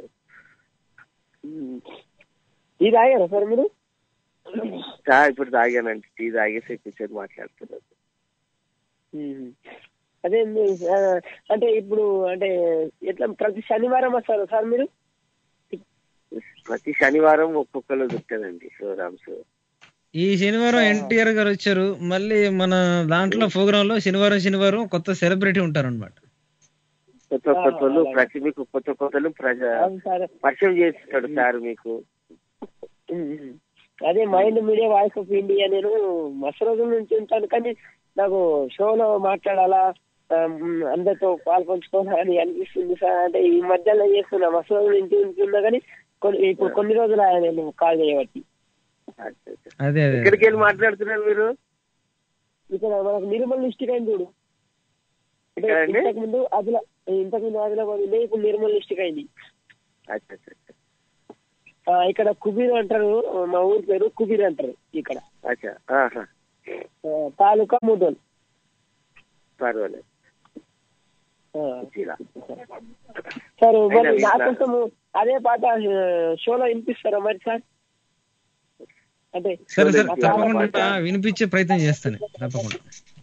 [SPEAKER 8] ఇది తాగారా సార్ మీరు
[SPEAKER 7] చా ఇప్పుడు తాగానండి టీ తాగేసి కూర్చొని మాట్లాడుతున్నాను
[SPEAKER 8] ఉమ్. అదే మీ- ఆ, అంటే ఇప్పుడు అంటే ఎట్లా ప్రతి శనివారం వస్తారు సార్ మీరు
[SPEAKER 7] ప్రతి శనివారం ఒక్కొక్కరు దొరుకుతుందండి ప్రోగ్రామ్స్
[SPEAKER 4] ఈ శనివారం ఎన్టీఆర్ గారు వచ్చారు మళ్ళీ మన దాంట్లో ప్రోగ్రామ్ లో శనివారం శనివారం కొత్త సెలబ్రిటీ ఉంటారు అనమాట
[SPEAKER 7] కొత్త కొత్తలు ప్రతి మీకు కొత్త కొత్తలు ప్రజ
[SPEAKER 8] అవును సార్
[SPEAKER 7] పరిచయం చేస్తాడు సార్ మీకు
[SPEAKER 8] ఉమ్, ఉమ్. అదే mind media voice of India నేను మస్తు రోజుల నుంచి ఉంటాను కానీ నాకు షోలో మాట్లాడాలా ఆ, మ్, అందరితో పాలు పంచుకోవాలని అనిపిస్తుంది సార్ అంటే ఈ మధ్యలో చేస్తున్నా మసలు ఇంటి ఉంటున్నా కానీ కొన్ని ఇప్పుడు కొన్ని రోజులు ఆయన నేను కాల్ చేయబట్టి
[SPEAKER 7] అచ్చా, అచ్చా.
[SPEAKER 4] అదే అదే
[SPEAKER 7] ఎక్కడికి వెళ్ళి మాట్లాడుతున్నారు మీరు
[SPEAKER 8] ఇక్కడ మనకు నిర్మల్ డిస్టిక్ అయింది చూడు అంటే
[SPEAKER 7] ఎక్కడండి?
[SPEAKER 8] ఇంతకు ముందు ఆదిలా ఇంతకు ముందు ఆదిలాబాద్ ఉండే ఇప్పుడు నిర్మల్ డిస్టిక్ అయింది
[SPEAKER 7] అచ్చా అచ్చా అచ్చా.
[SPEAKER 8] ఆ, ఇక్కడ కుబీర్ అంటారు మా ఊరి పేరు కుబీర్ అంటారు ఇక్కడ
[SPEAKER 7] అచ్చా ఆహా.
[SPEAKER 8] ఆ, తాలూకా ముదోల్
[SPEAKER 7] పర్వాలేదు
[SPEAKER 8] ఆ,
[SPEAKER 7] ఇలా.
[SPEAKER 8] సార్ మరి
[SPEAKER 7] అయినా
[SPEAKER 8] నా
[SPEAKER 7] ఇట్లా-
[SPEAKER 8] కోసము అదే పాట ఆ, షోలో వినిపిస్తారా మరి సార్ అంటే
[SPEAKER 4] సరే సరే
[SPEAKER 8] ఆ
[SPEAKER 4] తప్పకుండా
[SPEAKER 8] పాట-
[SPEAKER 4] వినిపించే ప్రయత్నం చేస్తాను తప్పకుండా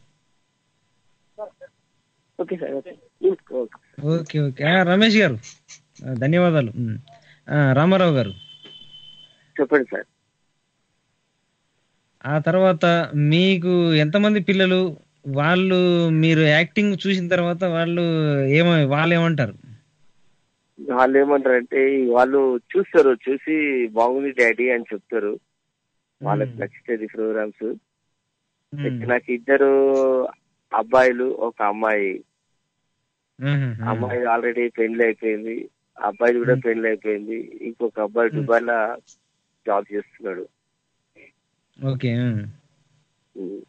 [SPEAKER 8] okay sir okay
[SPEAKER 7] okay.
[SPEAKER 4] Okay okay ఆ, రమేష్ గారు ఆ, ధన్యవాదాలు ఉమ్. ఆ, రామారావు గారు
[SPEAKER 7] చెప్పండి సార్
[SPEAKER 4] ఆ తర్వాత మీకు ఎంతమంది పిల్లలు వాళ్ళు మీరు యాక్టింగ్ చూసిన తర్వాత వాళ్ళు ఏమ వాళ్ళు ఏమంటారు
[SPEAKER 7] వాళ్ళు ఏమంటారంటే వాళ్ళు చూస్తారు చూసి బాగుంది డాడీ అని చెప్తారు వాళ్ళకి నచ్చుతుంది ప్రోగ్రామ్స్
[SPEAKER 4] ఉమ్.
[SPEAKER 7] నాకు ఇద్దరు అబ్బాయిలు ఒక అమ్మాయి
[SPEAKER 4] ఉమ్, ఉమ్.
[SPEAKER 7] అమ్మాయి ఆల్రెడీ పెళ్లి అయిపోయింది అబ్బాయి కూడా పెళ్లి అయిపోయింది ఇంకొక అబ్బాయి దుబాయ్ లో జాబ్ చేస్తున్నాడు
[SPEAKER 4] ఓకే ఉమ్.
[SPEAKER 7] ఉమ్.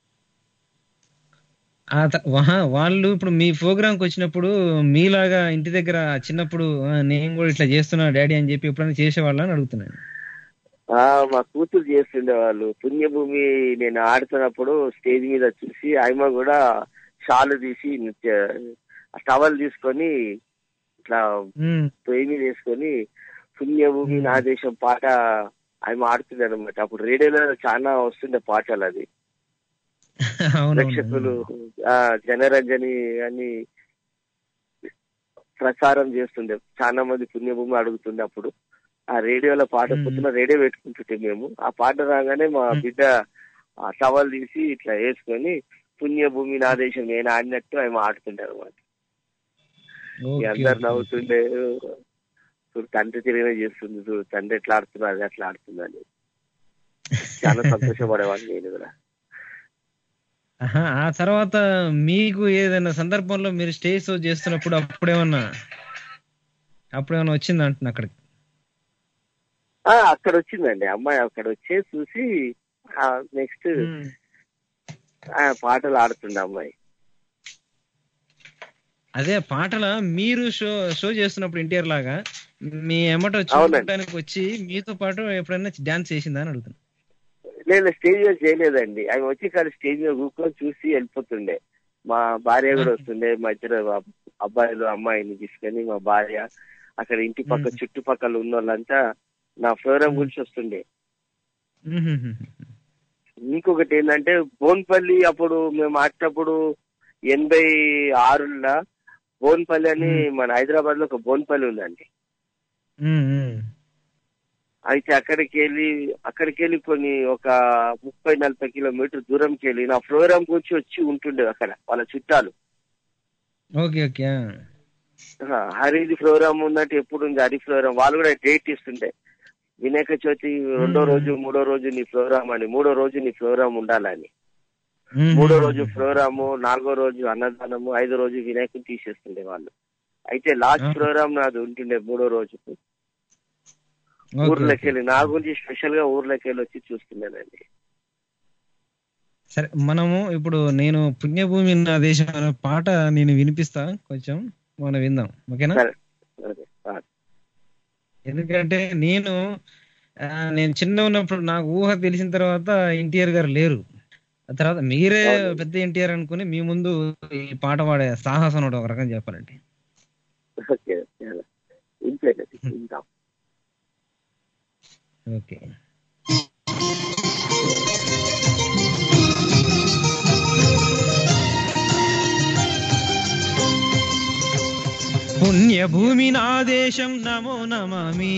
[SPEAKER 4] ఆ త- వహ- వాళ్ళు ఇప్పుడు మీ ప్రోగ్రామ్ కి వచ్చినప్పుడు మీలాగా ఇంటి దగ్గర చిన్నప్పుడు "ఆ, నేను కూడా ఇట్లా చేస్తున్నా డాడీ అని చెప్పి ఎప్పుడైనా చేసేవాళ్ళని అడుగుతున్నాను
[SPEAKER 7] ఆ మా కూతురు చేస్తుండే వాళ్ళు పుణ్యభూమి నేను ఆడుతున్నప్పుడు స్టేజ్ మీద చూసి ఆయమ కూడా షాలు తీసి టవల్ తీసుకొని ఇట్లా
[SPEAKER 4] ఉమ్.
[SPEAKER 7] పొయ్యి మీద వేసుకొని పుణ్యభూమి నా దేశం పాట ఆయన ఆడుతుండే అనమాట అప్పుడు రేడియోలో చాలా వస్తుండే పాటలు అది ప్రేక్షకులు
[SPEAKER 4] అవునవును
[SPEAKER 7] ఆ జనరంజని అని ప్రసారం చేస్తుండే చాలా మంది పుణ్యభూమి అడుగుతుండే అప్పుడు ఆ రేడియోలో పాట
[SPEAKER 4] మ్మ్.
[SPEAKER 7] పొద్దున రేడియో పెట్టుకుంటుంటే మేము ఆ పాట రాగానే మా
[SPEAKER 4] మ్మ్.
[SPEAKER 7] బిడ్డ ఆ టవల్ తీసి ఇట్లా వేసుకొని పుణ్యభూమి నా దేశం నేను ఆడినట్టు ఆయన ఆడుతుండే అనమాట
[SPEAKER 4] ఓకే,
[SPEAKER 7] అందరు
[SPEAKER 4] ఓకే.
[SPEAKER 7] నవ్వుతుండే చూడు తండ్రి తిరిగిన చేస్తుంది చూడు తండ్రి ఎట్లా ఆడుతున్నా అది అట్లా ఆడుతుందని చాలా సంతోషపడేవాడిని నేను కూడా
[SPEAKER 4] ఆహా, ఆ తర్వాత మీకు ఏదైనా సందర్భంలో మీరు స్టేజ్ షో చేస్తున్నప్పుడు అప్పుడేమన్నా అప్పుడేమన్నా వచ్చింది అంటున్నా అక్కడికి
[SPEAKER 7] ఆ అక్కడ వచ్చిందండి అమ్మాయి అక్కడ వచ్చే చూసి నెక్స్ట్ పాటలు ఆడుతుండే అమ్మాయి
[SPEAKER 4] అదే పాటల మీరు షో షో చేస్తున్నప్పుడు ఎన్టీఆర్ లాగా మీ ఎమ్మట
[SPEAKER 7] అవునండి.
[SPEAKER 4] చూడటానికి వచ్చి మీతో పాటు ఎప్పుడైనా డాన్స్ చేసిందా అని అడుగుతున్నా
[SPEAKER 7] లేదు స్టేజ్ మీద చేయలేదండి ఆమె వచ్చి కానీ స్టేజ్ మీద కూర్చొని చూసి వెళ్ళిపోతుండే మా భార్య కూడా వస్తుండే మా ఇద్దరు అబ్- అబ్బాయిలు అమ్మాయిని తీసుకొని మా భార్య అక్కడ ఇంటి పక్క
[SPEAKER 4] మ్మ్.
[SPEAKER 7] చుట్టుపక్కల ఉన్న వాళ్ళంతా నా ప్రోగ్రామ్ గురించి వస్తుండే ఇంకొకటి ఏంటంటే బోన్పల్లి అప్పుడు మేము ఆడినప్పుడు ఎనభై ఆరులో బోన్పల్లి అని మన హైదరాబాద్ లో ఒక బోన్పల్లి ఉందండి అయితే అక్కడికి వెళ్ళి అక్కడికి వెళ్ళి కొన్ని ఒక ముప్పై నలభై కిలోమీటర్ దూరంకి వెళ్ళి నా ప్రోగ్రామ్ గురించి వచ్చి ఉంటుండే అక్కడ వాళ్ళ చుట్టాలు
[SPEAKER 4] ఓకే ఓకే ఆ.
[SPEAKER 7] ఆ, హరిది ప్రోగ్రామ్ ఉందంటే ఎప్పుడు ఉంది హరి ప్రోగ్రామ్ వాళ్ళు కూడా డేట్ ఇస్తుండే వినాయక చవితి రెండో
[SPEAKER 4] మ్మ్.
[SPEAKER 7] రోజు మూడో రోజు నీ ప్రోగ్రామ్ అని మూడో రోజు నీ ప్రోగ్రామ్ ఉండాలని
[SPEAKER 4] మ్మ్.
[SPEAKER 7] మూడో రోజు ప్రోగ్రాము నాలుగో రోజు అన్నదానము ఐదో రోజు వినాయకుని తీసేస్తుండే వాళ్ళు అయితే లాస్ట్
[SPEAKER 4] ఆహా.
[SPEAKER 7] ప్రోగ్రామ్ నాది ఉంటుండే మూడో రోజు
[SPEAKER 4] ఓకే,
[SPEAKER 7] ఊర్లోకి
[SPEAKER 4] ఓకే.
[SPEAKER 7] వెళ్ళి నా గురించి స్పెషల్ గా ఊర్లోకి వెళ్ళి వచ్చి చూస్తున్నానండి
[SPEAKER 4] సరే మనము ఇప్పుడు నేను పుణ్యభూమి నా దేశం అనే పాట నేను వినిపిస్తా కొంచెం మనం విందాం ఓకేనా
[SPEAKER 7] సరే అదే, ఆ,
[SPEAKER 4] ఎందుకంటే నేను ఆ, నేను చిన్న ఉన్నప్పుడు నాకు ఊహ తెలిసిన తర్వాత ఎన్టీఆర్ గారు లేరు ఆ తర్వాత మీరే
[SPEAKER 7] అవును.
[SPEAKER 4] పెద్ద ఎన్టీఆర్ అనుకుని మీ ముందు ఈ పాట పాడే సాహసం ఒకటి ఒక రకం చెప్పాలండి
[SPEAKER 7] ఓకే చాలా. ఇంతేనండి ఇందాం
[SPEAKER 4] ఓకే పుణ్యభూమి నా దేశం నమో నమామి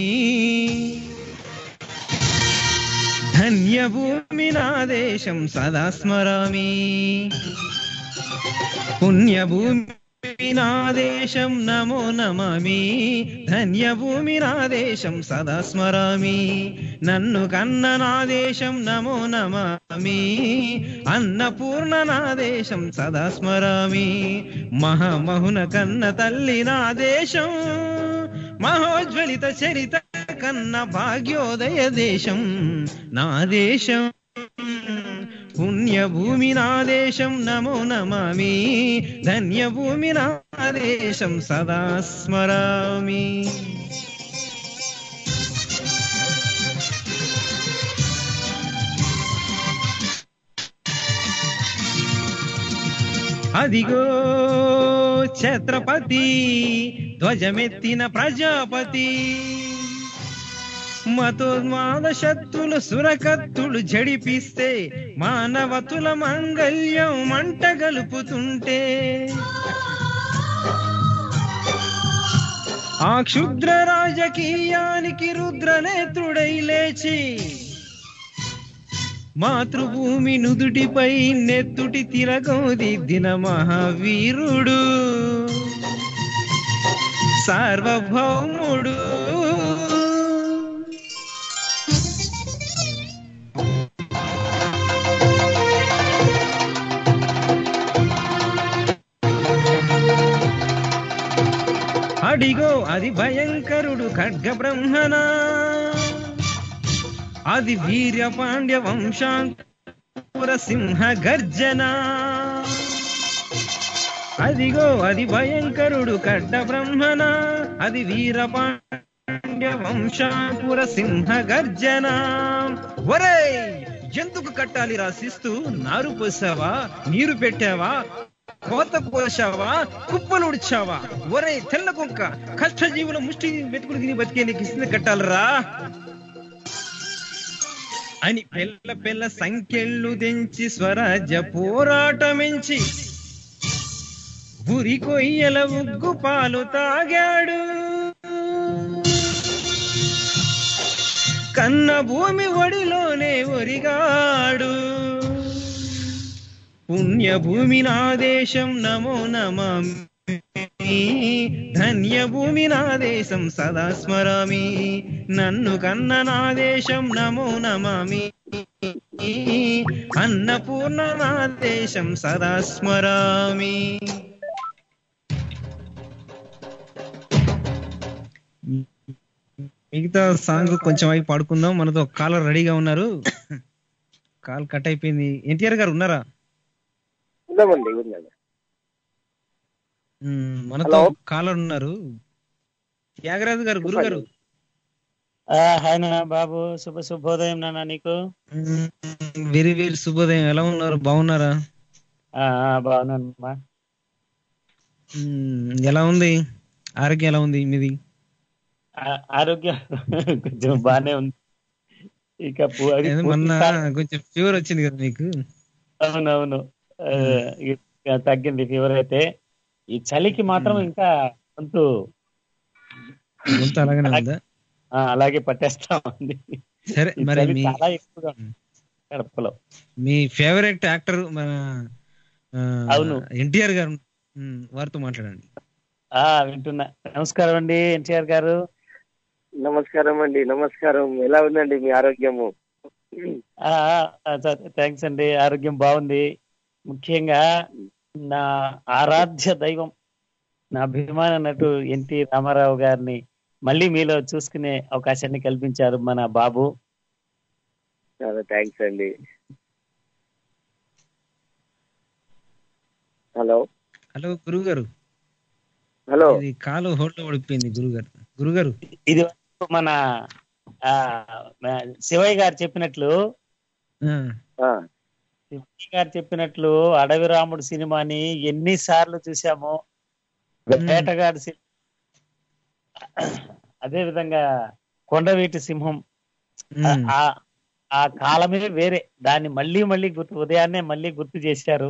[SPEAKER 4] ధన్యభూమి నా దేశం సదా స్మరామి పుణ్యభూమి నా దేశం నమో నమామి ధన్యభూమి నా దేశం సదా స్మరామి నన్ను కన్న నా దేశం నమో నమామి అన్నపూర్ణ నా దేశం సదా స్మరామి మహామహున కన్న తల్లి నా దేశం మహోజ్వలిత చరిత కన్న భాగ్యోదయ దేశం నా దేశం పుణ్యభూమి నా దేశం నమో నమామి ధన్యభూమి నా దేశం సదా స్మరామి అదిగో ఛత్రపతి ధ్వజమెత్తిన ప్రజాపతి మతోన్మాద శత్రులు సురకత్తులు జడిపిస్తే మానవతుల మంగళ్యం మంట గలుపుతుంటే ఆ క్షుద్ర రాజకీయానికి రుద్రనేత్రుడై లేచి మాతృభూమి నుదుటిపై నెత్తుటి తిలకం దిద్దిన మహావీరుడు సార్వభౌముడు అడిగో అది భయంకరుడు ఖడ్గ బ్రహ్మణ అది వీర్య పాండ్య వంశాంకుర సింహ గర్జన అదిగో అది భయంకరుడు ఖడ్డ బ్రహ్మణ అది వీర పాండ్య వంశాంకుర సింహ గర్జన ఒరే ఎందుకు కట్టాలి రాసిస్తూ నారు పోసావా నీరు పెట్టావా కోత పోసావా కుప్పలు ఉడిచావా ఒరే తెల్ల కుక్క కష్టజీవుల ముష్టి మెతుకులు తిని బతికే నీకు ఇస్తుంది కట్టాలరా అని పిల్ల పిల్ల సంఖ్యలు తెంచి స్వరాజ్య పోరాటమించి ఉరి కొయ్యల ఉగ్గు పాలు తాగాడు కన్న భూమి ఒడిలోనే ఒరిగాడు పుణ్యభూమి నా దేశం నమో నమామి ధన్యభూమి నా దేశం సదా స్మరామి నన్ను కన్న నా దేశం నమో నమామి అన్నపూర్ణ నా దేశం సదా స్మరామి మిగతా సాంగ్ కొంచెం అయి పాడుకుందాం మనతో కాలర్ రెడీగా ఉన్నారు కాల్ కట్ అయిపోయింది ఎన్టీఆర్ గారు ఉన్నారా
[SPEAKER 7] ఉందామండి ఉందండి
[SPEAKER 4] మ్మ్, మనతో
[SPEAKER 7] హలో.
[SPEAKER 4] కాలర్ ఉన్నారు త్యాగరాజు గారు గురు గారు
[SPEAKER 9] ఆ, హాయ్ నాన్న బాబు శుభ శుభోదయం నాన్న నీకు
[SPEAKER 4] వెరీ వెరీ శుభోదయం ఎలా ఉన్నారు బాగున్నారా
[SPEAKER 9] ఆ, ఆ, బాగున్నానమ్మా
[SPEAKER 4] మ్మ్, ఎలా ఉంది ఆరోగ్యం ఎలా ఉంది మీది
[SPEAKER 9] ఆ- ఆరోగ్యం కొంచెం బానే ఉంది ఇక పు- అది
[SPEAKER 4] ఏదో
[SPEAKER 9] పూర్తి
[SPEAKER 4] మొన్న
[SPEAKER 9] స్థాయి-
[SPEAKER 4] కొంచెం ఫీవర్ వచ్చింది కదా మీకు
[SPEAKER 9] అవునవును ఆ, ఇక తగ్గింది ఫీవర్ అయితే ఈ చలికి మాత్రం ఇంకా గొంతు
[SPEAKER 4] గొంతు అలాగనే
[SPEAKER 9] అలాగే-
[SPEAKER 4] ఉందా
[SPEAKER 9] ఆ, అలాగే పట్టేస్తా ఉంది
[SPEAKER 4] సరే
[SPEAKER 9] ఈ
[SPEAKER 4] మరి
[SPEAKER 9] చలి
[SPEAKER 4] మీ
[SPEAKER 9] చాలా ఎక్కువగా ఉంది కడపలో
[SPEAKER 4] మీ ఫేవరెట్ యాక్టర్ మన
[SPEAKER 9] అవును.
[SPEAKER 4] ఎన్టీఆర్ గారు మ్మ్, వారితో మాట్లాడండి
[SPEAKER 9] ఆ వింటున్నా నమస్కారం అండి ఎన్టీఆర్ గారు
[SPEAKER 7] నమస్కారం అండి నమస్కారం ఎలా ఉందండి మీ ఆరోగ్యము
[SPEAKER 9] థ్యాంక్స్ అండి ఆరోగ్యం బాగుంది ముఖ్యంగా నా ఆరాధ్య దైవం నా అభిమాన నటు ఎన్టీ రామారావు గారిని మళ్ళీ మీలో చూసుకునే అవకాశాన్ని కల్పించారు మన బాబు
[SPEAKER 7] చాలా థ్యాంక్స్ అండి హలో
[SPEAKER 4] హలో గురువు గారు
[SPEAKER 7] హలో
[SPEAKER 4] ఇది కాలు హోల్డ్ పడిపోయింది గురువు గారు గురువు గారు
[SPEAKER 9] ఇది మన ఆ, మన శివయ్య గారు చెప్పినట్లు
[SPEAKER 7] ఆ,
[SPEAKER 9] శివయ్య గారు చెప్పినట్లు అడవి రాముడు సినిమాని ఎన్నిసార్లు చూసామో వేటగాడు సినిమా అదే విధంగా కొండవీటి సింహం ఆ- ఆ ఆ కాలమే వేరే దాన్ని మళ్ళీ మళ్ళీ గుర్తు ఉదయాన్నే మళ్ళీ గుర్తు చేశారు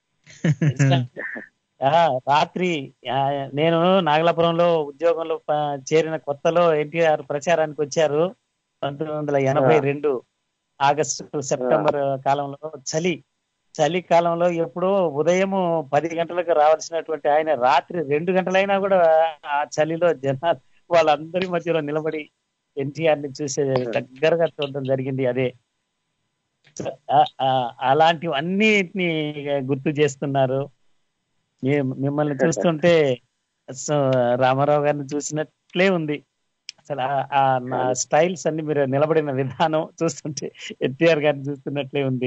[SPEAKER 9] ఆ, రాత్రి ఆ, నేను నాగలాపురంలో ఉద్యోగంలో ప- చేరిన కొత్తలో ఎన్టీఆర్ ప్రచారానికి వచ్చారు పంతొమ్మిది వందల ఎనభై రెండు ఆగస్టు సెప్టెంబర్ కాలంలో చలి చలికాలంలో ఎప్పుడో ఉదయం పది గంటలకు రావాల్సినటువంటి ఆయన రాత్రి రెండు గంటలైనా కూడా ఆ చలిలో జనాలు వాళ్ళందరి మధ్యలో నిలబడి ఎన్టీఆర్ ని చూసే దగ్గరగా చూడడం జరిగింది అదే ఆ- ఆ- అలాంటివన్నిటిని గుర్తు చేస్తున్నారు మీ- మిమ్మల్ని చూస్తుంటే సో రామారావు గారిని చూసినట్లే ఉంది అసలు ఆ- ఆ నా స్టైల్స్ అన్ని మీరు నిలబడిన విధానం చూస్తుంటే ఎన్టీఆర్ గారిని చూస్తున్నట్లే ఉంది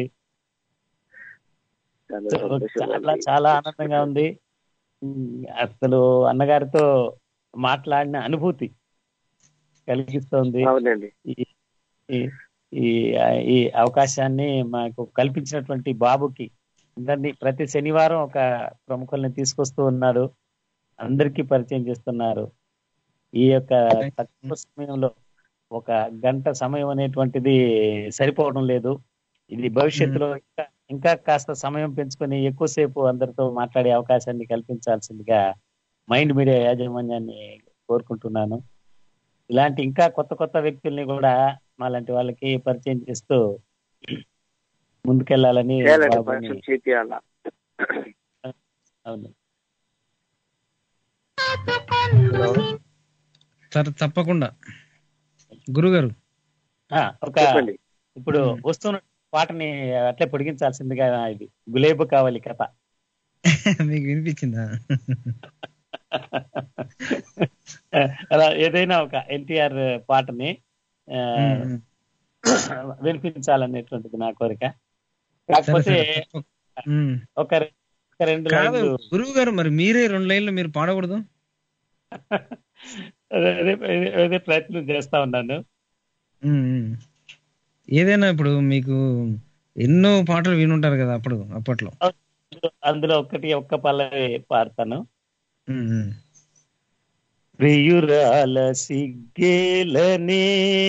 [SPEAKER 7] చాలా
[SPEAKER 9] సో
[SPEAKER 7] సంతోషం
[SPEAKER 9] చాలా
[SPEAKER 7] అండి.
[SPEAKER 9] చాలా ఆనందంగా ఉంది ఉమ్, అసలు అన్నగారితో మాట్లాడిన అనుభూతి కలిగిస్తోంది
[SPEAKER 7] అవునండి
[SPEAKER 9] ఈ- ఈ- ఈ ఈ అవకాశాన్ని మాకు కల్పించినటువంటి బాబుకి అందరినీ ప్రతి శనివారం ఒక ప్రముఖుల్ని తీసుకొస్తూ ఉన్నాడు అందరికీ పరిచయం చేస్తున్నారు ఈ యొక్క తక్కువ సమయంలో ఒక గంట సమయం అనేటువంటిది సరిపోవడం లేదు ఇది భవిష్యత్తులో ఇంకా ఇంకా కాస్త సమయం పెంచుకొని ఎక్కువసేపు అందరితో మాట్లాడే అవకాశాన్ని కల్పించాల్సిందిగా మైండ్ మీడియా యాజమాన్యాన్ని కోరుకుంటున్నాను ఇలాంటి ఇంకా కొత్త కొత్త వ్యక్తుల్ని కూడా మాలాంటి వాళ్ళకి పరిచయం చేస్తూ ముందుకెళ్లాలని
[SPEAKER 7] చేయాలండి
[SPEAKER 9] బాబుని
[SPEAKER 7] పరిచయం చేపియాలా
[SPEAKER 9] అవును
[SPEAKER 4] సరే తప్పకుండా గురుగారు
[SPEAKER 9] ఆ, ఒక
[SPEAKER 7] చెప్పండి
[SPEAKER 9] ఇప్పుడు వస్తున్న పాటని అట్లే పొడిగించాల్సిందిగా ఇది గులేబు కావాలి కథ
[SPEAKER 4] మీకు వినిపించిందా
[SPEAKER 9] అలా ఏదైనా ఒక ఎన్టీఆర్ పాటని ఆ,
[SPEAKER 4] ఉమ్,
[SPEAKER 9] వినిపించాలనేటువంటిది నా కోరిక
[SPEAKER 4] సరే
[SPEAKER 9] కాకపోతే
[SPEAKER 4] సరే తప్ప- ఉమ్.
[SPEAKER 9] ఒక రె- ఒక రెండు
[SPEAKER 4] కాదు
[SPEAKER 9] లైన్లు
[SPEAKER 4] గురువు గారు మరి మీరే రెండు లైన్లు మీరు పాడకూడదు
[SPEAKER 9] అదే అదే- అదే ప్రయత్నం చేస్తా ఉన్నాను
[SPEAKER 4] ఉమ్, ఉమ్. ఏదైనా ఇప్పుడు మీకు ఎన్నో పాటలు వినుంటారు కదా అప్పుడు అప్పట్లో
[SPEAKER 9] అందులో ఒక్కటి ఒక్క పల్లవి పాడతాను
[SPEAKER 4] ఉమ్, ఉమ్.
[SPEAKER 9] ప్రియురాల సిగ్గేలనే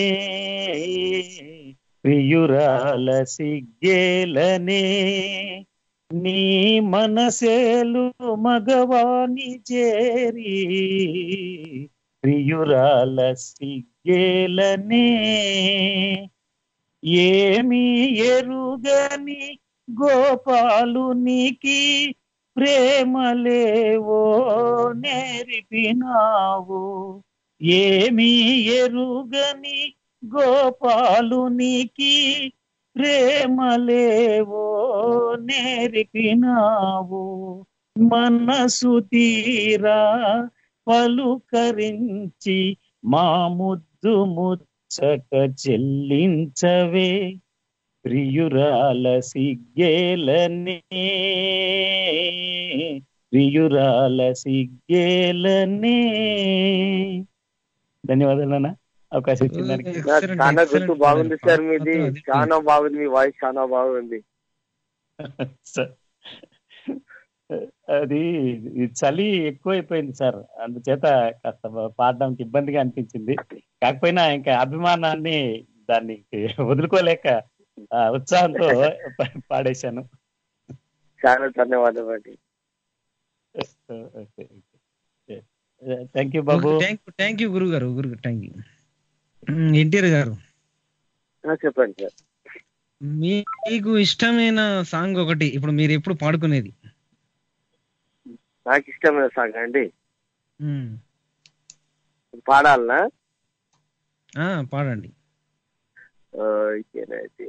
[SPEAKER 9] ప్రియురాల సిగ్గేలనే నీ మనసేలు మగవాణి చేరి ప్రియురాల సిగ్గేలనే ఏమి ఎరుగని గోపాలునికి ప్రేమలేవో నేర్పినావు ఏమి ఎరుగని గోపాలునికి ప్రేమలేవో నేర్పినావు మనసు తీరా పలుకరించి మా ముద్దు ముచ్చట చెల్లించవే ప్రియురాల సిగ్గేలనే ప్రియురాల సిగ్గేలనే ధన్యవాదాలు అన్న అవకాశం ఇచ్చిన దానికి
[SPEAKER 7] నాకు
[SPEAKER 4] Excellent,
[SPEAKER 7] చాలా
[SPEAKER 4] excellent
[SPEAKER 7] గుర్తు బాగుంది
[SPEAKER 4] పాడారు.
[SPEAKER 7] సార్ మీది
[SPEAKER 4] మాత్రం అది
[SPEAKER 7] చాలా బాగుంది మీ వాయిస్ చాలా బాగుంది
[SPEAKER 9] సార్ అది ఈ చలి ఎక్కువైపోయింది సార్ అందుచేత కాస్త పాడడానికి ఇబ్బందిగా అనిపించింది కాకపోయినా ఇంకా అభిమానాన్ని దాన్ని వదులుకోలేక ఆ, ఉత్సాహంతో పాడేశాను
[SPEAKER 7] చాలా ధన్యవాదాలు అండి
[SPEAKER 9] థ్యాంక్ యూ బాబు
[SPEAKER 4] థ్యాంక్ యూ థ్యాంక్ యూ గురువు గారు గురు థ్యాంక్ యూ ఎన్టీఆర్ గారు
[SPEAKER 7] ఆ, చెప్పండి సార్
[SPEAKER 4] మీ- మీకు ఇష్టమైన సాంగ్ ఒకటి ఇప్పుడు మీరు ఎప్పుడు పాడుకునేది
[SPEAKER 7] నాకు ఇష్టమైన సాంగ్ అండి
[SPEAKER 4] ఉమ్.
[SPEAKER 7] పాడాలనా
[SPEAKER 4] ఆ, పాడండి
[SPEAKER 7] ఆ, ఇదేనైతే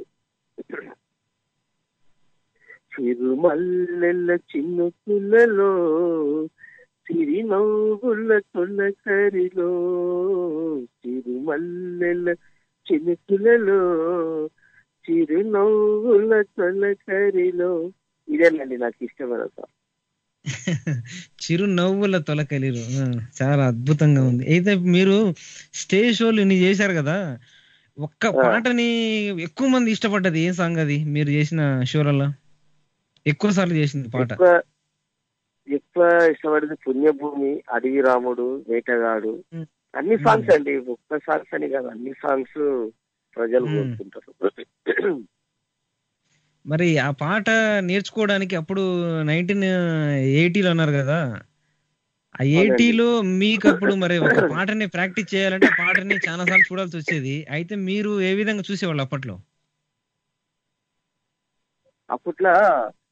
[SPEAKER 7] చిరుమల్లెల చిన్నుకులలో చిరునవ్వుల తొలకరిలో చిరుమల్లెల చినుకులలో చిరునవ్వుల తొలకరిలో ఇదేనండి నాకు ఇష్టమైన సాంగ్
[SPEAKER 4] చిరు నవ్వుల తొలకలిరు ఆ, చాలా అద్భుతంగా ఉంది అయితే మీరు స్టేజ్ షోలు ఇన్ని చేశారు కదా ఒక్క పాటని ఎక్కువ మంది ఇష్టపడ్డది ఏ సాంగ్ అది మీరు చేసిన షోలలో ఎక్కువ సార్లు చేసింది పాట
[SPEAKER 7] ఎక్కువ ఎక్కువ ఇష్టపడేది పుణ్యభూమి అడవి రాముడు వేటగాడు
[SPEAKER 4] మ్మ్.
[SPEAKER 7] అన్ని సాంగ్స్ అండి ఒక్క సాంగ్స్ అని కాదు అన్ని సాంగ్స్ ప్రజలు
[SPEAKER 4] మ్మ్.
[SPEAKER 7] కోరుకుంటారు
[SPEAKER 4] మరి ఆ పాట నేర్చుకోవడానికి అప్పుడు నైన్టీన్ ఎయిటీలో అన్నారు కదా ఆ ఎయిటీలో మీకు అప్పుడు మరి ఒక పాటని ప్రాక్టీస్ చేయాలంటే ఆ పాటని చాలా సార్లు చూడాల్సి వచ్చేది అయితే మీరు ఏ విధంగా చూసేవాళ్ళు అప్పట్లో
[SPEAKER 7] అప్పట్లో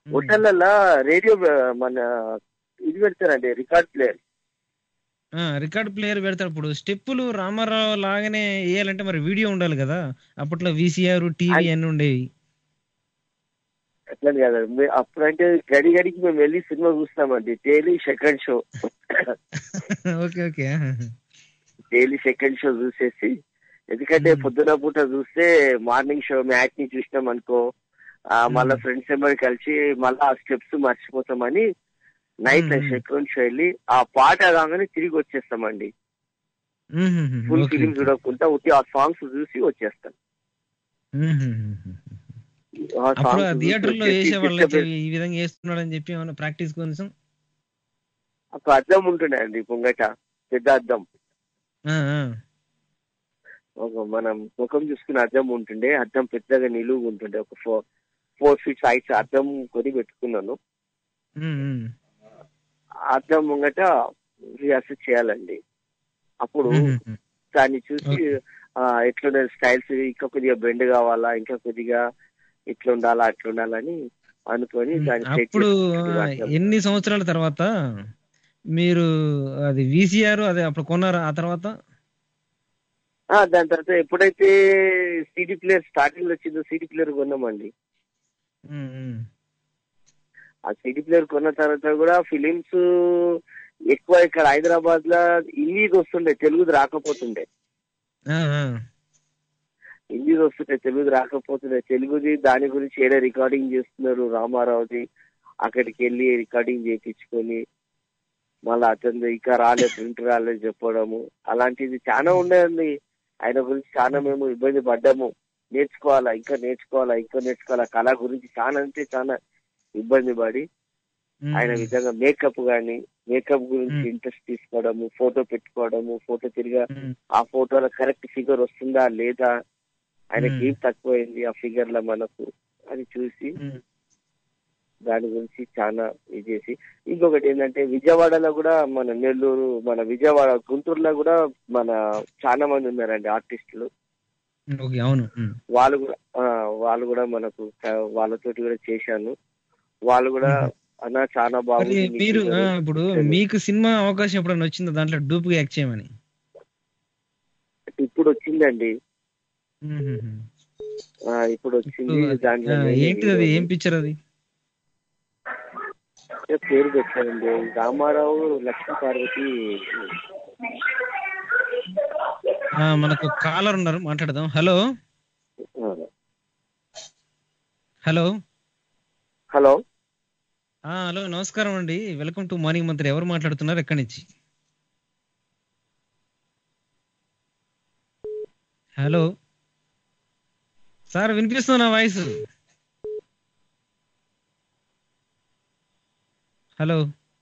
[SPEAKER 7] హోటళ్ళల్లో రేడియో మన ఇది పెడతారండి రికార్డ్ ప్లేయర్
[SPEAKER 4] రికార్డ్ ప్లేయర్ పెడతాడు ఇప్పుడు స్టెప్పులు రామారావు లాగానే వేయాలంటే మరి వీడియో ఉండాలి కదా అప్పట్లో వీసీఆర్ టీవీ అన్ని ఉండేవి
[SPEAKER 7] అట్లని కదా మే- అప్పుడంటే గడి గడికి మేము వెళ్ళి సినిమా చూస్తామండి daily second show
[SPEAKER 4] okay okay
[SPEAKER 7] daily second show చూసేసి ఎందుకంటే పొద్దున పూట చూస్తే మార్నింగ్ షో మ్యాచ్ ని చూసినాం అనుకో ఆ, మళ్ళా ఫ్రెండ్స్ ఎంబడి కలిసి మళ్ళా ఆ స్టెప్స్ మర్చిపోతామని నైట్ సెకండ్ షో వెళ్ళి ఆ పాట కాగానే తిరిగి వచ్చేస్తామండి ఫుల్
[SPEAKER 4] ఓకే
[SPEAKER 7] ఫిలిం చూడకుండా ఉట్టి ఆ సాంగ్స్ చూసి వచ్చేస్తాం ఆ
[SPEAKER 4] అప్పుడు
[SPEAKER 7] songs
[SPEAKER 4] ఆ
[SPEAKER 7] చూసి
[SPEAKER 4] థియేటర్ లో
[SPEAKER 7] వచ్చేసి
[SPEAKER 4] వేసే వాళ్ళకి
[SPEAKER 7] disturbance-
[SPEAKER 4] ఈ విధంగా వేస్తున్నాడు అని చెప్పి ఏమన్నా ప్రాక్టీస్ కొంచెం
[SPEAKER 7] ఒక అద్దం ఉంటుండే అండి పొంగట పెద్ద అద్దం
[SPEAKER 4] ఆ, ఆ.
[SPEAKER 7] ఒక మనం ముఖం చూసుకునే అద్దం ఉంటుండే అద్దం పెద్దగా నిలువు ఉంటుండే ఒక ఫోర్ ఫోర్ ఫీట్ సైజ్ అద్దం కొని పెట్టుకున్నాను
[SPEAKER 4] ఉమ్, ఉమ్.
[SPEAKER 7] ఆ అద్దం ముంగట రిహార్సల్ చేయాలండి అప్పుడు
[SPEAKER 4] ఉమ్,
[SPEAKER 7] దాన్ని చూసి ఆ, ఎట్లుండే స్టైల్స్ ఇంకా కొద్దిగా బెండ్ కావాలా ఇంకా కొద్దిగా ఇట్లా ఉండాలా అట్లా ఉండాలని అనుకొని దాన్ని set
[SPEAKER 4] అప్పుడు
[SPEAKER 7] చేసుకుంటూ
[SPEAKER 4] ఆ,
[SPEAKER 7] అద్దం.
[SPEAKER 4] ఎన్ని సంవత్సరాల తర్వాత మీరు అది వీసీఆర్ అదే అప్పుడు కొన్నారా ఆ తర్వాత
[SPEAKER 7] ఆ, దాని తర్వాత ఎప్పుడైతే సిడి ప్లేయర్ స్టార్టింగ్ లో వచ్చిందో సిడి ప్లేయర్ కొన్నామండి
[SPEAKER 4] ఉమ్, ఉమ్.
[SPEAKER 7] ఆ సిడి ప్లేయర్ కొన్న తర్వాత కూడా ఫిలిమ్స్ ఎక్కువ ఇక్కడ హైదరాబాద్ లో హిందీది వస్తుండే తెలుగుది రాకపోతుండే
[SPEAKER 4] ఆ, ఆ.
[SPEAKER 7] హిందీది వస్తుండే తెలుగుది రాకపోతుండే తెలుగుది దాని గురించి ఏదో రికార్డింగ్ చేస్తున్నారు రామారావుది అక్కడికి వెళ్ళి రికార్డింగ్ చేయించుకొని మళ్ళీ అతను ఇంకా రాలేదు ప్రింట్ రాలేదు చెప్పడము అలాంటిది చాలా ఉండేది ఆయన గురించి చాలా మేము ఇబ్బంది పడ్డాము నేర్చుకోవాలా ఇంకా నేర్చుకోవాలా ఇంకా నేర్చుకోవాలా కళ గురించి చాలా అంటే చాలా ఇబ్బంది పడి ఆయన విధంగా మేకప్ గాని మేకప్ గురించి ఇంట్రెస్ట్ తీసుకోవడము ఫోటో పెట్టుకోవడము ఫోటో తిరిగా ఆ ఫోటోలో కరెక్ట్ ఫిగర్ వస్తుందా లేదా ఆయనకి ఏం తక్కువైంది ఆ ఫిగర్ లో మనకు అని చూసి దాని గురించి చాలా ఇది చేసి ఇంకొకటి ఏంటంటే విజయవాడలో కూడా మన నెల్లూరు మన విజయవాడ గుంటూరులో కూడా మన చాలా మంది ఉన్నారండి ఆర్టిస్టులు
[SPEAKER 4] ఓకే అవును ఉమ్.
[SPEAKER 7] వాళ్ళు కూడా ఆ, వాళ్ళు కూడా మనకు క- వాళ్ళతోటి కూడా చేశాను వాళ్ళు కూడా అన్న చాలా
[SPEAKER 4] మరి
[SPEAKER 7] బాగుంది నీ
[SPEAKER 4] మీరు ఆ,
[SPEAKER 7] figure."
[SPEAKER 4] ఇప్పుడు మీకు సినిమా అవకాశం ఎప్పుడైనా వచ్చిందా దాంట్లో డూప్ గా యాక్ట్ చేయమని
[SPEAKER 7] ఇప్పుడు వచ్చిందండి
[SPEAKER 4] ఉమ్, ఉమ్, ఉమ్.
[SPEAKER 7] ఆ, ఇప్పుడు వచ్చింది
[SPEAKER 4] ఇప్పుడు,
[SPEAKER 7] దాంట్లో
[SPEAKER 4] ఆ,
[SPEAKER 7] నేనే
[SPEAKER 4] ఏంటిది అది
[SPEAKER 7] hero.
[SPEAKER 4] ఏం పిక్చర్ అది
[SPEAKER 7] పేరు పెట్టారండి రామారావు లక్ష్మీ పార్వతి
[SPEAKER 4] ఆ, మనకు కాలర్ ఉన్నారు మాట్లాడదాం హలో
[SPEAKER 7] ఆ,
[SPEAKER 4] హలో
[SPEAKER 7] హలో
[SPEAKER 4] ఆ, హలో నమస్కారం అండి వెల్కమ్ టు మార్నింగ్ మంత్రి ఎవరు మాట్లాడుతున్నారు ఎక్కడి నుంచి హలో సార్ వినిపిస్తుంది నా voice hello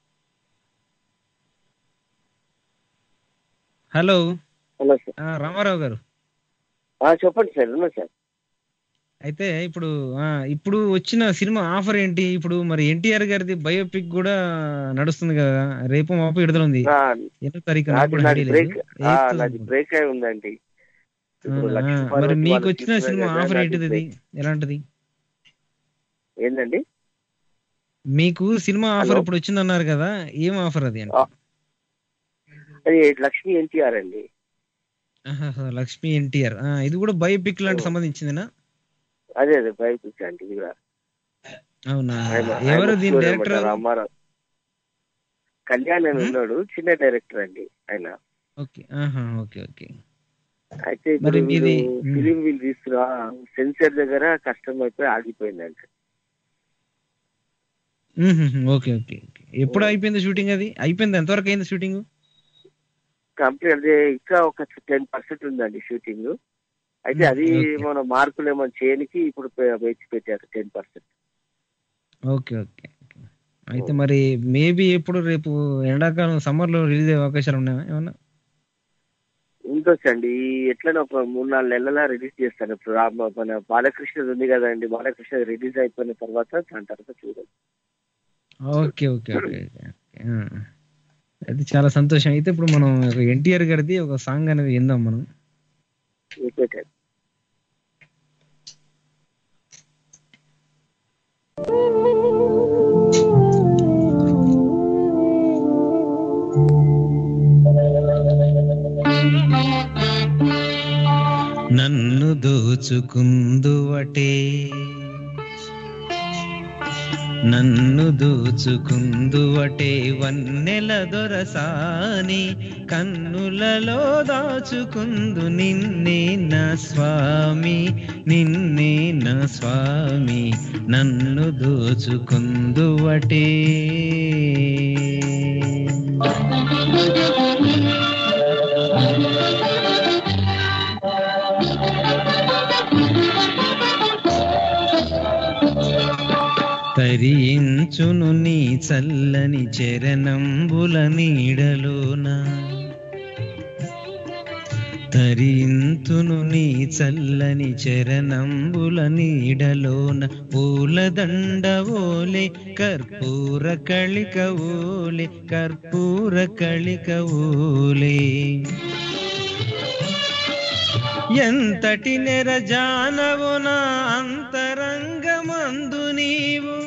[SPEAKER 4] hello
[SPEAKER 7] hello sir
[SPEAKER 4] ఆ, రామారావు గారు
[SPEAKER 7] ఆ, చెప్పండి సార్ ఉన్నా సార్
[SPEAKER 4] అయితే ఇప్పుడు ఆ, ఇప్పుడు వచ్చిన సినిమా ఆఫర్ ఏంటి ఇప్పుడు మరి ఎన్టీఆర్ గారిది బయోపిక్ కూడా నడుస్తుంది కదా రేపు మాపు విడుదల ఉంది
[SPEAKER 7] ఆ,
[SPEAKER 4] ఎన్నో తారీఖు నాకు
[SPEAKER 7] నాది
[SPEAKER 4] కూడా
[SPEAKER 7] నాది
[SPEAKER 4] ఐడియా
[SPEAKER 7] బ్రేక్
[SPEAKER 4] లేదు.
[SPEAKER 7] ఆ,
[SPEAKER 4] Eighth
[SPEAKER 7] నాది బ్రేక్ అయి ఉందండి ఇప్పుడు
[SPEAKER 4] అవునా?
[SPEAKER 7] లక్ష్మీ
[SPEAKER 4] మరి
[SPEAKER 7] పార్వతి
[SPEAKER 4] మీకు
[SPEAKER 7] వాళ్ళు
[SPEAKER 4] వచ్చిన
[SPEAKER 7] తీస్తున్నారు
[SPEAKER 4] సినిమా
[SPEAKER 7] కదా,
[SPEAKER 4] ఆఫర్
[SPEAKER 7] నాది
[SPEAKER 4] ఏంటిది
[SPEAKER 7] break.
[SPEAKER 4] ఎలాంటిది
[SPEAKER 7] ఏందండి
[SPEAKER 4] మీకు సినిమా ఆఫర్
[SPEAKER 7] హలో?
[SPEAKER 4] ఇప్పుడు వచ్చిందన్నారు కదా ఏం ఆఫర్ అది అంటే
[SPEAKER 7] ఆ, అది లక్ష్మీ ఎన్టీఆర్ అండి
[SPEAKER 4] ఆహాహా, లక్ష్మీ ఎన్టీఆర్ ఇది కూడా బయోపిక్ లాంటి సంబంధించిందేనా
[SPEAKER 7] అదే అదే బయోపిక్ అండి ఇది కూడా
[SPEAKER 4] అవునా
[SPEAKER 7] ఆయన-
[SPEAKER 4] ఎవరు
[SPEAKER 7] ఆయన
[SPEAKER 4] దీని
[SPEAKER 7] story
[SPEAKER 4] డైరెక్టర్
[SPEAKER 7] అన్నమాట, రామారావు కళ్యాణ్ అని ఉన్నాడు చిన్న డైరెక్టర్ అండి ఆయన
[SPEAKER 4] ఓకే ఆహా ఓకే ఓకే
[SPEAKER 7] అయితే ఇప్పుడు
[SPEAKER 4] మరి మీది మ్.
[SPEAKER 7] ఫిలిం వీల్ తీసుకురా సెన్సర్ దగ్గర కష్టం అయిపోయి ఆగిపోయిందంట
[SPEAKER 4] మ్మ్, ఓకే ఓకే ఓకే ఎప్పుడు అయిపోయింది షూటింగ్ అది అయిపోయింది ఎంతవరకు అయింది షూటింగ్
[SPEAKER 7] కంప్లీట్ అదే ఇంకా ఒక టెన్ పర్సెంట్ ఉందండి షూటింగ్ అయితే
[SPEAKER 4] మ్,
[SPEAKER 7] అది
[SPEAKER 4] ఓకే.
[SPEAKER 7] మన మార్కులు ఏమైనా చేయనికి ఇప్పుడు పె- వేచి పెట్టారు ten percent
[SPEAKER 4] okay okay okay. అయితే మరి మేబీ ఎప్పుడు రేపు ఎండాకాలం సమ్మర్ లో రిలీజ్ అయ్యే అవకాశాలు ఉన్నాయా ఏమన్నా
[SPEAKER 7] ఉండొచ్చండి ఎట్లనే ఒక మూడు నాలుగు నెలల రిలీజ్ చేస్తాను ఇప్పుడు రామ మన బాలకృష్ణ ఉంది కదండి బాలకృష్ణ రిలీజ్ అయిపోయిన తర్వాత దాని తర్వాత చూడండి
[SPEAKER 4] okay okay okay okay okay. ఆ. అది చాలా సంతోషం అయితే ఇప్పుడు మనం ఎన్టీఆర్ గారిది ఒక సాంగ్ అనేది విందాం మనం
[SPEAKER 7] ఓకే
[SPEAKER 5] Thank
[SPEAKER 4] దోచుకుందువటే నన్ను దోచుకుందువటే వన్నెల దొరసాని కన్నులలో దాచుకుందు నిన్నే నా స్వామి నిన్నే నా స్వామి నన్ను దోచుకుందువటే తరించును నీ చల్లని చరణంబుల నీడలోన తరింతును నీ చల్లని చరణంబుల నీడలోన పూలదండ ఓలే కర్పూర కళిక ఓలే కర్పూర కళిక ఓలే ఎంతటి నెరజానవు నా అంతరంగమందు నీవు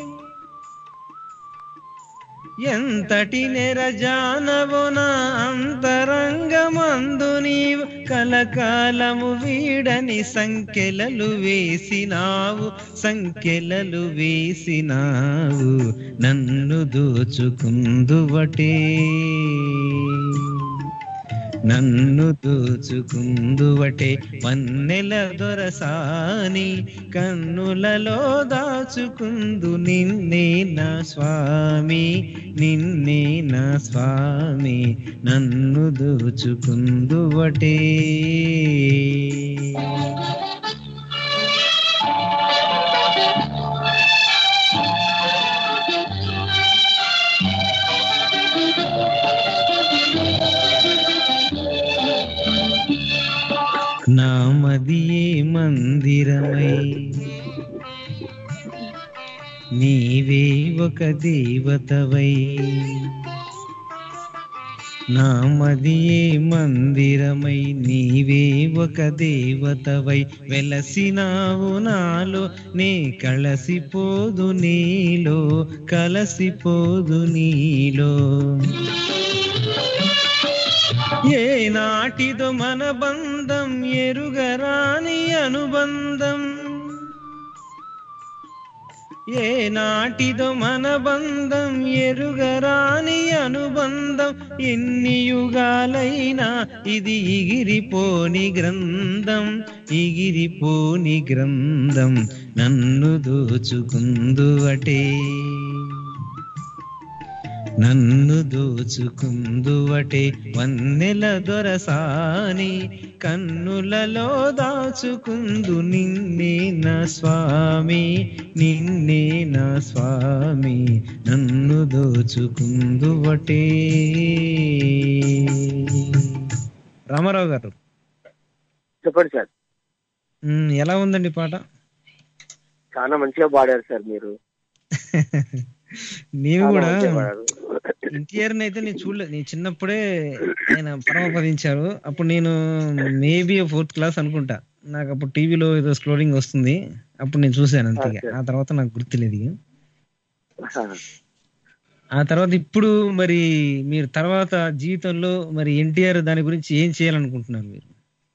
[SPEAKER 4] ఎంతటి నెరజానవు నా అంతరంగమందు నీవు కలకాలము వీడని సంఖ్యలలు వేసినావు సంఖ్యలలు వేసినావు నన్ను దోచుకుందువటే నన్ను దోచుకుందువటే వన్నెల దొరసాని కన్నులలో దాచుకుందు నిన్నే నా స్వామి నిన్నే నా స్వామి నన్ను దోచుకుందువటే నా మదియే మందిరమై నీవే ఒక దేవతవై నా మదియే మందిరమై నీవే ఒక దేవతవై వెలసినావు నాలో నే కలసిపోదు నీలో కలసిపోదు నీలో ఏ నాటిదో మన బంధం ఎరుగరాని అనుబంధం ఏ నాటిదో మన బంధం ఎరుగరాని అనుబంధం ఎన్ని యుగాలైనా ఇది ఇగిరిపోని గ్రంథం ఇగిరిపోని గ్రంథం నన్ను దోచుకుందువటే నన్ను దోచుకుందువటే వన్నెల దొరసాని కన్నులలో దాచుకుందు నిన్నే నా స్వామి నిన్నే నా స్వామి నన్ను దోచుకుందువటే రామారావు గారు
[SPEAKER 7] చెప్పండి సార్
[SPEAKER 4] ఉమ్, ఎలా ఉందండి పాట
[SPEAKER 7] చాలా మంచిగా పాడారు సార్ మీరు
[SPEAKER 4] నీవు
[SPEAKER 7] చాలా
[SPEAKER 4] కూడా
[SPEAKER 7] మంచిగా పాడారు
[SPEAKER 4] ఎన్టీఆర్ అయితే నేను చూడలేదు నేను చిన్నప్పుడే ఆయన పరమపదించారు అప్పుడు నేను మేబీ ఫోర్త్ క్లాస్ అనుకుంటా నాకు అప్పుడు టీవీలో ఏదో స్క్రోలింగ్ వస్తుంది అప్పుడు నేను చూశాను అంతే ఇక.
[SPEAKER 7] Okay.
[SPEAKER 4] ఆ తర్వాత నాకు గుర్తులేదు ఇక. ఆ తర్వాత ఇప్పుడు మరి మీరు తర్వాత జీవితంలో మరి ఎన్టీఆర్ దాని గురించి ఏం చేయాలనుకుంటున్నారు మీరు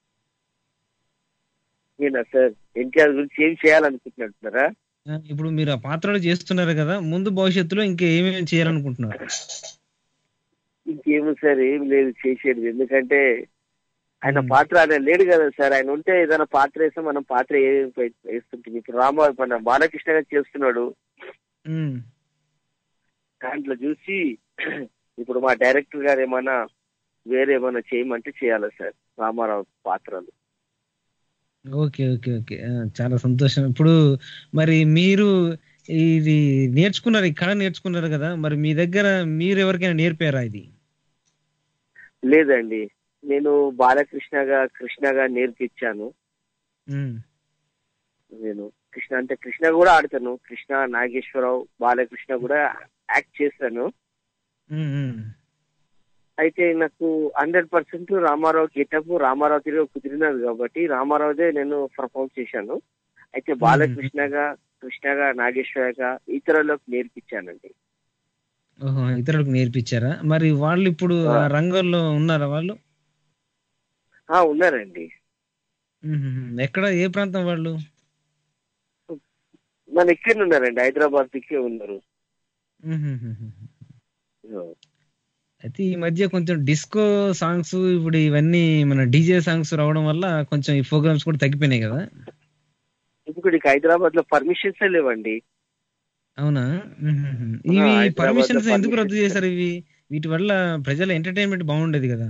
[SPEAKER 7] నేనా సార్ ఎన్టీఆర్ గురించి ఏం చేయాలనుకుంటున్నారా
[SPEAKER 4] ఆ, ఇప్పుడు మీరు ఆ పాత్రలు చేస్తున్నారు కదా ముందు భవిష్యత్తులో ఇంకా ఏమేమి చేయాలనుకుంటున్నారు
[SPEAKER 7] ఇంకేమో సార్ ఏం లేదు చేసేది ఎందుకంటే ఆయన
[SPEAKER 4] మ్మ్.
[SPEAKER 7] పాత్ర ఆయన లేడు కదా సార్ ఆయన ఉంటే ఏదైనా పాత్ర వేస్తే మనం పాత్ర ఏ- వేస్తుంటుంది ఇప్పుడు రామ మన బాలకృష్ణ గారు చేస్తున్నాడు
[SPEAKER 4] ఉమ్,
[SPEAKER 7] దాంట్లో చూసి ఇప్పుడు మా డైరెక్టర్ గారు ఏమైనా వేరే ఏమైనా చేయమంటే చేయాలి సార్ రామారావు పాత్రలు
[SPEAKER 4] ఓకే ఓకే ఓకే ఆ, చాలా సంతోషం ఇప్పుడు మరి మీరు ఇది నేర్చుకున్నారు ఈ కళ నేర్చుకున్నారు కదా మరి మీ దగ్గర మీరు ఎవరికైనా నేర్పారా ఇది
[SPEAKER 7] లేదండి నేను బాలకృష్ణగా కృష్ణగా నేర్పించాను
[SPEAKER 4] ఉమ్,
[SPEAKER 7] నేను కృష్ణ అంటే కృష్ణ కూడా ఆడతాను కృష్ణ నాగేశ్వరరావు బాలకృష్ణ కూడా యాక్ట్ చేస్తాను
[SPEAKER 4] ఉమ్, ఉమ్.
[SPEAKER 7] అయితే నాకు hundred percent Ramarao getup Ramarao తిరిగి కుదిరినది కాబట్టి రామారావుదే నేను పర్ఫామ్ చేశాను అయితే బాలకృష్ణగా కృష్ణగా నాగేశ్వరగా ఇతరులకు నేర్పించానండి
[SPEAKER 4] ఓహో ఇతరులకు నేర్పించారా మరి వాళ్ళు ఇప్పుడు ఆ
[SPEAKER 7] ఆ.
[SPEAKER 4] రంగంలో ఉన్నారా వాళ్ళు
[SPEAKER 7] ఆ ఉన్నారండి
[SPEAKER 4] మ్మ్. ఎక్కడ ఏ ప్రాంతం వాళ్ళు
[SPEAKER 7] మన ఇక్కడ ఉన్నారండి హైదరాబాద్ దిక్కే ఉన్నారు
[SPEAKER 4] మ్మ్. అయితే ఈ మధ్య కొంచెం డిస్కో సాంగ్స్ ఇప్పుడు ఇవన్నీ మన డీజే సాంగ్స్ రావడం వల్ల కొంచెం ఈ ప్రోగ్రామ్స్ కూడా తగ్గిపోయినాయి కదా
[SPEAKER 7] ఇప్పుడు ఇక హైదరాబాద్ లో పర్మిషన్స్ లేవండి
[SPEAKER 4] అవునా మ్మ్.
[SPEAKER 7] ఆ,
[SPEAKER 4] ఇవి
[SPEAKER 7] హైదరాబాద్లో
[SPEAKER 4] పర్మిషన్స్ ఎందుకు రద్దు
[SPEAKER 7] permissions
[SPEAKER 4] చేశారు ఇవి వీటి వల్ల ప్రజల ఎంటర్టైన్మెంట్ బాగుండేది కదా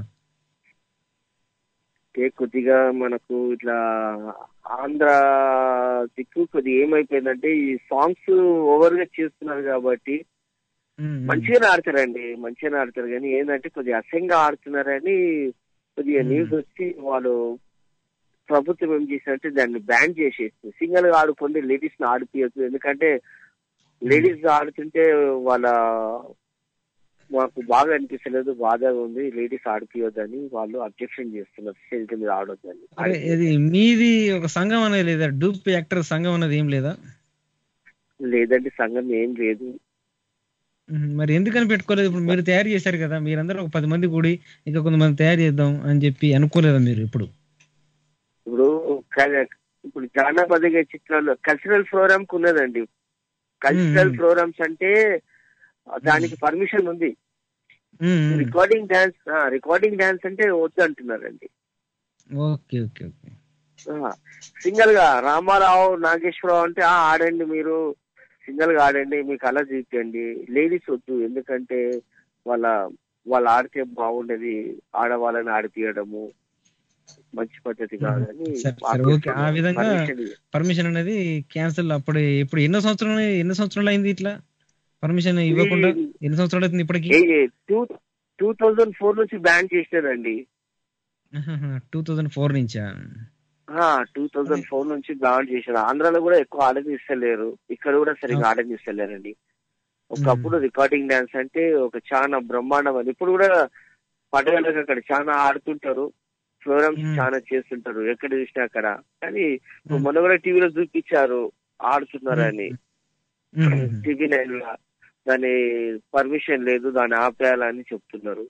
[SPEAKER 7] అంటే కొద్దిగా మనకు ఇట్లా ఆంధ్ర దిక్కు కొద్దిగా ఏమైపోయిందంటే ఈ సాంగ్స్ ఓవర్ గా చేస్తున్నారు కాబట్టి
[SPEAKER 4] మ్మ్.
[SPEAKER 7] మంచిగానే ఆడతారండి మంచిగానే ఆడతారు కానీ ఏంటంటే కొద్దిగా అసహ్యంగా ఆడుతున్నారని కొద్దిగా
[SPEAKER 4] మ్మ్.
[SPEAKER 7] న్యూస్ వచ్చి వాళ్ళు ప్రభుత్వం ఏం చేసినట్టే దాన్ని బ్యాన్ చేసేసి సింగల్ గా ఆడుకుంటే లేడీస్ ని ఆడిపియచ్చు ఎందుకంటే లేడీస్ ఆడుతుంటే వాళ్ళ మాకు బాగా అనిపిస్తలేదు బాధగా ఉంది లేడీస్ ఆడిపియొద్దని వాళ్ళు అబ్జెక్షన్ చేస్తున్నారు స్టేజ్ మీద ఆడొద్దని
[SPEAKER 4] అరే ఇది మీది ఒక సంఘం అనేది లేదా డూప్ యాక్టర్ సంఘం అనేది ఏం లేదా
[SPEAKER 7] లేదంటే సంఘం ఏం లేదు
[SPEAKER 4] మ్మ్. మరి ఎందుకని పెట్టుకోలేదు ఇప్పుడు మీరు తయారు చేశారు కదా మీరందరూ ఒక పది మంది కూడి ఇంకా కొంతమంది తయారు చేద్దాం అని చెప్పి అనుకోలేదా మీరు ఇప్పుడు
[SPEAKER 7] ఇప్పుడు క- ఇప్పుడు జానపద చిత్రాలు కల్చరల్ ప్రోగ్రామ్ కు ఉన్నదండి కల్చరల్
[SPEAKER 4] మ్మ్.
[SPEAKER 7] ప్రోగ్రామ్స్ అంటే దానికి పర్మిషన్ ఉంది
[SPEAKER 4] మ్మ్.
[SPEAKER 7] రికార్డింగ్ డాన్స్ రికార్డింగ్ డాన్స్ అంటే వద్దు అంటున్నారండి
[SPEAKER 4] ఓకే ఓకే ఓకే
[SPEAKER 7] సింగల్ గా రామారావు నాగేశ్వరరావు అంటే ఆ ఆడండి మీరు సింగల్ గా ఆడండి మీకు అలా చూపించండి లేడీస్ వద్దు ఎందుకంటే వాళ్ళ వాళ్ళు ఆడితే బాగుండేది ఆడవాళ్ళని ఆడిపియడము మంచి పద్ధతి కాదని
[SPEAKER 4] సరే సరే ఓకే ఆ విధంగా
[SPEAKER 7] Permission ఇవ్వ-
[SPEAKER 4] పర్మిషన్ అనేది క్యాన్సిల్ అప్పుడు ఇప్పుడు ఎన్నో సంవత్సరాలు ఎన్నో సంవత్సరాలు అయింది ఇట్లా పర్మిషన్ ఇవ్వకుండా ఎన్ని సంవత్సరాలు అవుతుంది ఇప్పటికి
[SPEAKER 7] టూ టూ థౌజండ్ ఫోర్ నుంచి బ్యాన్ చేసినారండి
[SPEAKER 4] టూ థౌజండ్ ఫోర్ నుంచా
[SPEAKER 7] టూ థౌజండ్ ఫోర్ నుంచి బ్యాన్ చేశారు ఆంధ్రాలో కూడా ఎక్కువ ఆడనిస్తలేరు ఇక్కడ కూడా సరిగ్గా ఆడనిస్తలేరండి ఒకప్పుడు రికార్డింగ్ డాన్స్ అంటే ఒక చాలా బ్రహ్మాండం అని ఇప్పుడు కూడా పండుగలకు అక్కడ చాలా ఆడుతుంటారు ప్రోగ్రామ్స్
[SPEAKER 4] మ్మ్.
[SPEAKER 7] చాలా చేస్తుంటారు ఎక్కడ చూసినా అక్కడ కానీ ఇప్పుడు మొన్న కూడా టీవీలో చూపించారు ఆడుతున్నారని టీవీ నైన్ లో దాని పర్మిషన్ లేదు దాన్ని ఆపేయాలని చెప్తున్నారు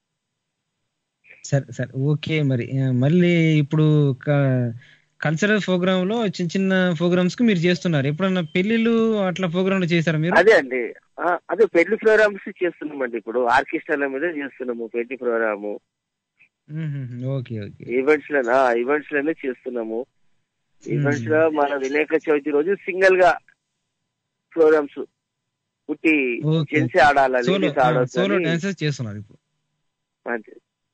[SPEAKER 4] సరే సరే ఓకే మరి ఆ, మళ్ళీ ఇప్పుడు కల్చరల్ ప్రోగ్రామ్ లో చిన్న చిన్న ప్రోగ్రామ్స్ కి మీరు చేస్తున్నారు ఎప్పుడన్నా పెళ్లిళ్ళు అట్లా ప్రోగ్రాంలు చేశారా మీరు
[SPEAKER 7] అదే అండి ఆ, అదే పెళ్లి ప్రోగ్రామ్స్ చేస్తున్నామండి ఇప్పుడు ఆర్కెస్ట్రాల మీద చేస్తున్నాము పెళ్లి ప్రోగ్రాము
[SPEAKER 4] మ్మ్. ఓకే ఓకే
[SPEAKER 7] ఈవెంట్స్ లోనా ఈవెంట్స్ లోనే చేస్తున్నాము ఈవెంట్స్ లో మన వినాయక చవితి రోజు సింగిల్ గా ప్రోగ్రామ్స్ పుట్టి
[SPEAKER 4] ఓకే
[SPEAKER 7] జెంట్స్ ఆడాలా
[SPEAKER 4] సోలో
[SPEAKER 7] లేడీస్
[SPEAKER 4] సోలో
[SPEAKER 7] ఆడొద్దు
[SPEAKER 4] డాన్సెస్ చేస్తున్నారు ఇప్పుడు
[SPEAKER 7] అంతే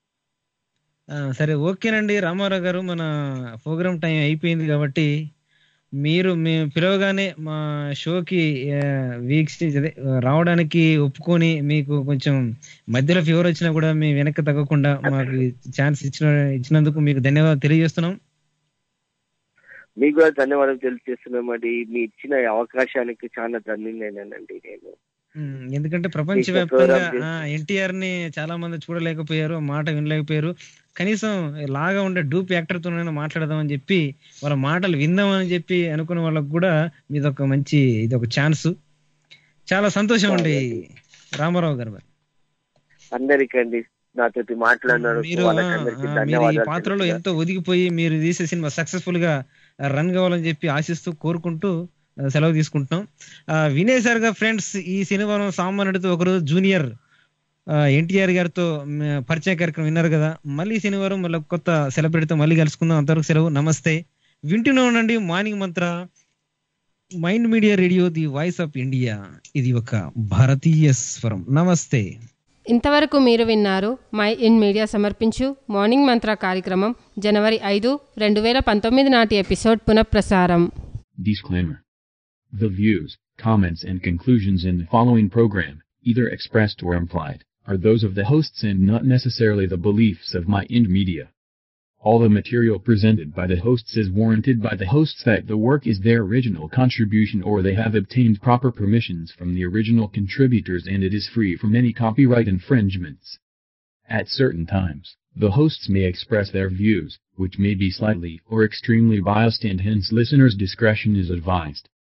[SPEAKER 4] ఆ, సరే ఓకేనండి రామారావు గారు మన ప్రోగ్రామ్ టైం అయిపోయింది కాబట్టి మీరు మేము పిలవగానే మా షోకి ఆ, వీక్షి అదే రావడానికి ఒప్పుకొని మీకు కొంచెం మధ్యలో ఫీవర్ వచ్చినా కూడా మీ వెనక్కి తగ్గకుండా మాకు ఛాన్స్ ఇచ్చిన ఇచ్చినందుకు మీకు ధన్యవాదాలు తెలియజేస్తున్నాం
[SPEAKER 7] మీకు కూడా ధన్యవాదాలు తెలియజేస్తున్నామండి మీ ఇచ్చిన ఈ అవకాశానికి చాలా ధన్యులేనండి నేను
[SPEAKER 4] ఉమ్, ఎందుకంటే ప్రపంచవ్యాప్తంగా
[SPEAKER 7] program చేసి-
[SPEAKER 4] ఎన్టీఆర్ ని చాలా మంది చూడలేకపోయారు మాట వినలేకపోయారు కనీసం లాగా ఉండే డూప్ యాక్టర్ తోనైనా మాట్లాడదామని చెప్పి వాళ్ళ మాటలు విందామని చెప్పి అనుకున్న వాళ్ళకు కూడా మీది ఒక మంచి ఇది ఒక ఛాన్స్ చాలా సంతోషం అండి రామారావు గారు మరి.
[SPEAKER 7] అందరికండి నాతోటి మాట్లాడినారు
[SPEAKER 4] మీరు ఆ,
[SPEAKER 7] వాళ్ళకందరికీ
[SPEAKER 4] ఆ, మీరు ఈ
[SPEAKER 7] ధన్యవాదాలు
[SPEAKER 4] పాత్రలో
[SPEAKER 7] తెలుపుతున్నా.
[SPEAKER 4] ఎంతో ఒదిగిపోయి మీరు తీసే సినిమా సక్సెస్ఫుల్ గా రన్ కావాలని చెప్పి ఆశిస్తూ కోరుకుంటూ ఆ, సెలవు తీసుకుంటున్నాం ఆ, వినేశారుగా ఫ్రెండ్స్ ఈ సినిమాను సామాన్యుడితో ఒకరోజు జూనియర్ ఎన్టీఆర్ గారితో మ్, పరిచయ కార్యక్రమం విన్నారు కదా మళ్ళీ శనివారం మళ్ళీ కొత్త సెలబ్రిటీతో మళ్ళీ కలుసుకుందాం అంతవరకు సెలవు నమస్తే వింటూనే ఉండండి morning mantra mind media radio the voice of India ఇది ఒక భారతీయ స్వరం నమస్తే
[SPEAKER 3] ఇంతవరకు మీరు విన్నారు మై ఇన్ మీడియా సమర్పించు మార్నింగ్ మంత్ర కార్యక్రమం జనవరి ఐదు రెండు వేల పంతొమ్మిది నాటి ఎపిసోడ్ పునఃప్రసారం
[SPEAKER 10] Disclaimer. The views, comments and conclusions in the following program, either expressed or implied, are those of the hosts and not necessarily the beliefs of My Ind Media. All the material presented by the hosts is warranted by the hosts that the work is their original contribution or they have obtained proper permissions from the original contributors and it is free from any copyright infringements. At certain times, the hosts may express their views, which may be slightly or extremely biased and hence listeners' discretion is advised.